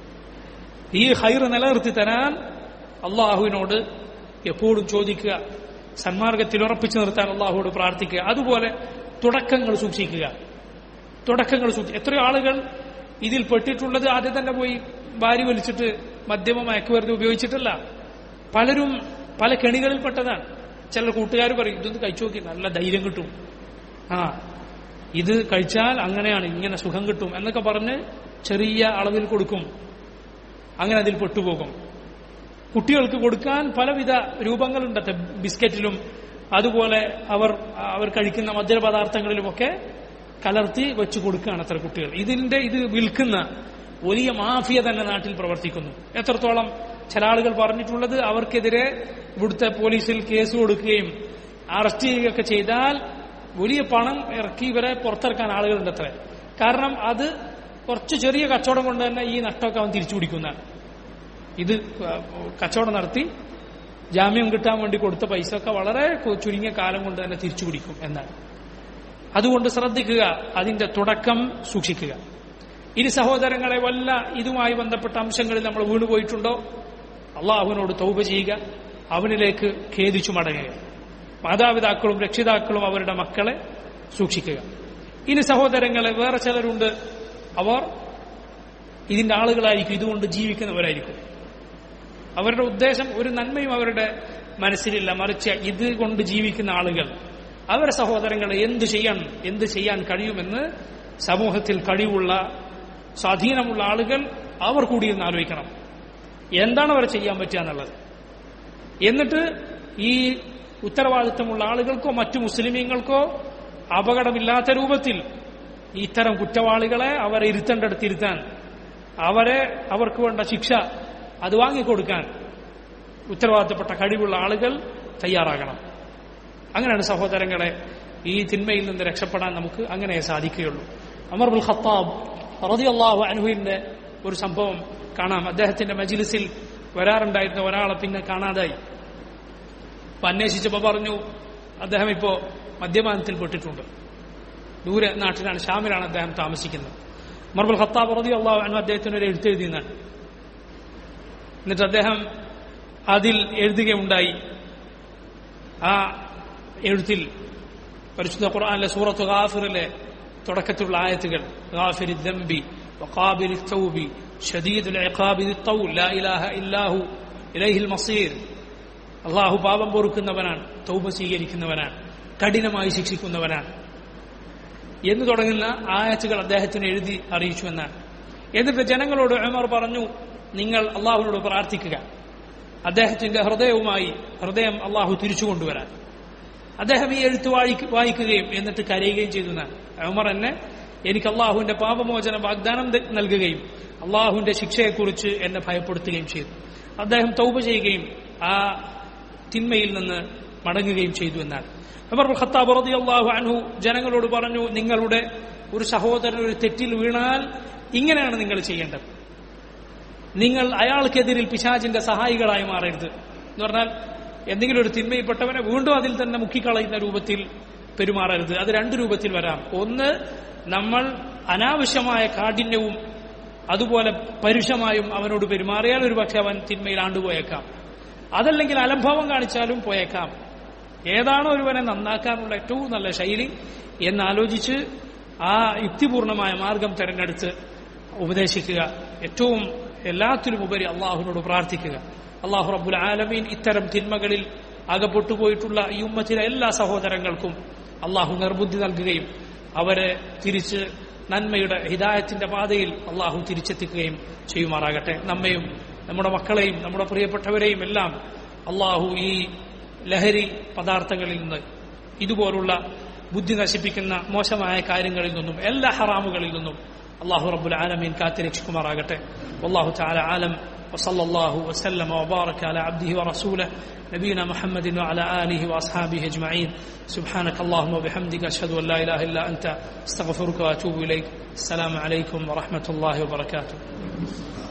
ഈ ഹൈർ നിലനിർത്തി തരാൻ അള്ളാഹുവിനോട് എപ്പോഴും ചോദിക്കുക സന്മാർഗത്തിൽ ഉറപ്പിച്ചു നിർത്താൻ അള്ളാഹുവോട് പ്രാർത്ഥിക്കുക അതുപോലെ തുടക്കങ്ങൾ സൂക്ഷിക്കുക തുടക്കങ്ങൾ സൂക്ഷിക്കുക എത്രയോ ആളുകൾ ഇതിൽ പെട്ടിട്ടുള്ളത് ആദ്യം തന്നെ പോയി ഭാര്യ വലിച്ചിട്ട് മദ്യമ മയക്കുമരുന്ന് ഉപയോഗിച്ചിട്ടല്ല പലരും പല കെണികളിൽപ്പെട്ടതാണ് ചില കൂട്ടുകാർ പറയും ഇതൊന്ന് കഴിച്ചു നോക്കി നല്ല ധൈര്യം കിട്ടും ആ ഇത് കഴിച്ചാൽ അങ്ങനെയാണ് ഇങ്ങനെ സുഖം കിട്ടും എന്നൊക്കെ പറഞ്ഞ് ചെറിയ അളവിൽ കൊടുക്കും അങ്ങനെ അതിൽ പെട്ടുപോകും കുട്ടികൾക്ക് കൊടുക്കാൻ പലവിധ രൂപങ്ങളുണ്ട് ബിസ്ക്കറ്റിലും അതുപോലെ അവർ അവർ കഴിക്കുന്ന മധുരപദാർത്ഥങ്ങളിലുമൊക്കെ കലർത്തി വെച്ച് കൊടുക്കുകയാണ് അത്ര കുട്ടികൾ ഇതിന്റെ ഇത് വിൽക്കുന്ന വലിയ മാഫിയ തന്നെ നാട്ടിൽ പ്രവർത്തിക്കുന്നു എത്രത്തോളം ചില ആളുകൾ പറഞ്ഞിട്ടുള്ളത് അവർക്കെതിരെ ഇവിടുത്തെ പോലീസിൽ കേസ് കൊടുക്കുകയും അറസ്റ്റ് ചെയ്യുകയൊക്കെ ചെയ്താൽ വലിയ പണം ഇറക്കി ഇവരെ പുറത്തിറക്കാൻ ആളുകളുണ്ട് അത്ര കാരണം അത് കുറച്ച് ചെറിയ കച്ചവടം കൊണ്ട് തന്നെ ഈ നഷ്ടമൊക്കെ അവൻ തിരിച്ചു പിടിക്കുന്നതാണ് ഇത് കച്ചവടം നടത്തി ജാമ്യം കിട്ടാൻ വേണ്ടി കൊടുത്ത പൈസ ഒക്കെ വളരെ ചുരുങ്ങിയ കാലം കൊണ്ട് തന്നെ തിരിച്ചു പിടിക്കും എന്നാണ് അതുകൊണ്ട് ശ്രദ്ധിക്കുക അതിന്റെ തുടക്കം സൂക്ഷിക്കുക ഇനി സഹോദരങ്ങളെ വല്ല ഇതുമായി ബന്ധപ്പെട്ട അംശങ്ങളിൽ നമ്മൾ വീണുപോയിട്ടുണ്ടോ അള്ളാഹുവിനോട് തൗബ ചെയ്യുക അവനിലേക്ക് ഖേദിച്ചു മടങ്ങുക മാതാപിതാക്കളും രക്ഷിതാക്കളും അവരുടെ മക്കളെ സൂക്ഷിക്കുക ഇനി സഹോദരങ്ങളെ വേറെ ചിലരുണ്ട് അവർ ഇതിന്റെ ആളുകളായിരിക്കും ഇതുകൊണ്ട് ജീവിക്കുന്നവരായിരിക്കും അവരുടെ ഉദ്ദേശം ഒരു നന്മയും അവരുടെ മനസ്സിലില്ല മറിച്ച് ഇത് കൊണ്ട് ജീവിക്കുന്ന ആളുകൾ അവരെ സഹോദരങ്ങളെ എന്ത് ചെയ്യാൻ എന്ത് ചെയ്യാൻ കഴിയുമെന്ന് സമൂഹത്തിൽ കഴിവുള്ള സ്വാധീനമുള്ള ആളുകൾ അവർ കൂടി എന്ന് ആലോചിക്കണം എന്താണ് അവർ ചെയ്യാൻ പറ്റുക എന്നുള്ളത് എന്നിട്ട് ഈ ഉത്തരവാദിത്തമുള്ള ആളുകൾക്കോ മറ്റു മുസ്ലിമീങ്ങൾക്കോ അപകടമില്ലാത്ത രൂപത്തിൽ ഇത്തരം കുറ്റവാളികളെ അവരെ ഇരുത്തേണ്ടടുത്ത് ഇരുത്താൻ അവരെ അവർക്ക് വേണ്ട ശിക്ഷ അത് വാങ്ങിക്കൊടുക്കാൻ ഉത്തരവാദിത്തപ്പെട്ട കഴിവുള്ള ആളുകൾ തയ്യാറാകണം അങ്ങനെയാണ് സഹോദരങ്ങളെ ഈ തിന്മയിൽ നിന്ന് രക്ഷപ്പെടാൻ നമുക്ക് അങ്ങനെ സാധിക്കുകയുള്ളൂ അമർ ബുൽ ഖത്താബ് റളിയല്ലാഹു അൻഹുവിന്റെ ഒരു സംഭവം കാണാം അദ്ദേഹത്തിന്റെ മജിലിസിൽ വരാറുണ്ടായിരുന്ന ഒരാളെ പിന്നെ കാണാതായി അപ്പൊ അന്വേഷിച്ചപ്പോ പറഞ്ഞു അദ്ദേഹം ഇപ്പോ മദ്യപാനത്തിൽ പെട്ടിട്ടുണ്ട് ദൂരെ നാട്ടിലാണ് ഷാമിലാണ് അദ്ദേഹം താമസിക്കുന്നത് മർബുൽ ഖത്താബ് റതി അള്ളാഹു അനു അദ്ദേഹത്തിന് ഒരു എഴുത്തെഴുതിയെന്നാണ് എന്നിട്ട് അദ്ദേഹം അതിൽ എഴുതുകയുണ്ടായി ആ എഴുത്തിൽ പരിശുദ്ധ ഖുർആനിലെ സൂറത്ത് ഗാഫിറിലെ തുടക്കത്തിലുള്ള ആയത്തുകൾ ഗാഫിർ ദംബി وقابل التوب شديد العقاب ذي الطول لا إله إلا هو إليه المصير അള്ളാഹു പാപം പൊറുക്കുന്നവനാണ് തൗബ സ്വീകരിക്കുന്നവനാണ് കഠിനമായി ശിക്ഷിക്കുന്നവനാണ് എന്ന് തുടങ്ങുന്ന ആയത്തുകൾ അദ്ദേഹത്തിന് എഴുതി അറിയിച്ചു എന്നാണ് എന്നിട്ട് ജനങ്ങളോട് ഉമർ പറഞ്ഞു നിങ്ങൾ അള്ളാഹുവിനോട് പ്രാർത്ഥിക്കുക അദ്ദേഹത്തിന്റെ ഹൃദയവുമായി ഹൃദയം അള്ളാഹു തിരിച്ചു കൊണ്ടുവരാൻ അദ്ദേഹം ഈ എഴുത്ത് വായിക്ക- വായിക്കുകയും എന്നിട്ട് കരയുകയും ചെയ്തു എന്നാണ് ഉമർ എന്നെ എനിക്ക് അള്ളാഹുവിന്റെ പാപമോചന വാഗ്ദാനം ത- നൽകുകയും അള്ളാഹുവിന്റെ ശിക്ഷയെക്കുറിച്ച് എന്നെ ഭയപ്പെടുത്തുകയും ചെയ്തു അദ്ദേഹം തൗബ ചെയ്യുകയും ആ തിന്മയിൽ നിന്ന് മടങ്ങുകയും ചെയ്തു എന്നാണ് ഉമർ ഖത്താബ് റളിയല്ലാഹു അൻഹു ജനങ്ങളോട് പറഞ്ഞു നിങ്ങളുടെ ഒരു സഹോദരൻ ഒരു തെറ്റിൽ വീണാൽ ഇങ്ങനെയാണ് നിങ്ങൾ ചെയ്യേണ്ടത് നിങ്ങൾ അയാൾക്കെതിരിൽ പിശാചിന്റെ സഹായികളായി മാറരുത് എന്ന് പറഞ്ഞാൽ എന്തെങ്കിലും ഒരു തിന്മയിൽപ്പെട്ടവനെ വീണ്ടും അതിൽ തന്നെ മുക്കിക്കളയുന്ന രൂപത്തിൽ പെരുമാറരുത് അത് രണ്ട് രൂപത്തിൽ വരാം ഒന്ന് നമ്മൾ അനാവശ്യമായ കാഠിന്യവും അതുപോലെ പരുഷമായും അവനോട് പെരുമാറിയാൽ ഒരുപക്ഷെ അവൻ തിന്മയിൽ ആണ്ടുപോയേക്കാം അതല്ലെങ്കിൽ അലംഭാവം കാണിച്ചാലും പോയേക്കാം ഏതാണോ ഒരുവനെ നന്നാക്കാനുള്ള ഏറ്റവും നല്ല ശൈലി എന്നാലോചിച്ച് ആ യുക്തിപൂർണമായ മാർഗം തിരഞ്ഞെടുത്ത് ഉപദേശിക്കുക ഏറ്റവും എല്ലാത്തിലും ഉപരി അള്ളാഹുവിനോട് പ്രാർത്ഥിക്കുക അള്ളാഹു റബ്ബുൽ ആലമീൻ ഇത്തരം തിന്മകളിൽ അകപ്പെട്ടുപോയിട്ടുള്ള ഈ ഉമ്മത്തിലെ എല്ലാ സഹോദരങ്ങൾക്കും അള്ളാഹു നിർബുദ്ധി നൽകുകയും അവരെ തിരിച്ച് നന്മയുടെ ഹിദായത്തിന്റെ പാതയിൽ അള്ളാഹു തിരിച്ചെത്തിക്കുകയും ചെയ്യുമാറാകട്ടെ നമ്മയും നമ്മുടെ മക്കളെയും നമ്മുടെ പ്രിയപ്പെട്ടവരെയും എല്ലാം അള്ളാഹു ഈ ലഹരി പദാർത്ഥങ്ങളിൽ നിന്ന് ഇതുപോലുള്ള ബുദ്ധി നശിപ്പിക്കുന്ന മോശമായ കാര്യങ്ങളിൽ നിന്നും എല്ലാ ഹറാമുകളിൽ നിന്നും അള്ളാഹു റബ്ബുൽ ആലമീൻ കാത്തിരക്ഷിക്കുമാറാകട്ടെ والله تعالى عالم وصلى الله وسلم وبارك على عبده ورسوله نبينا محمد وعلى آله وأصحابه أجمعين سبحانك اللهم وبحمدك أشهد أن لا إله إلا أنت استغفرك وأتوب إليك السلام عليكم ورحمة الله وبركاته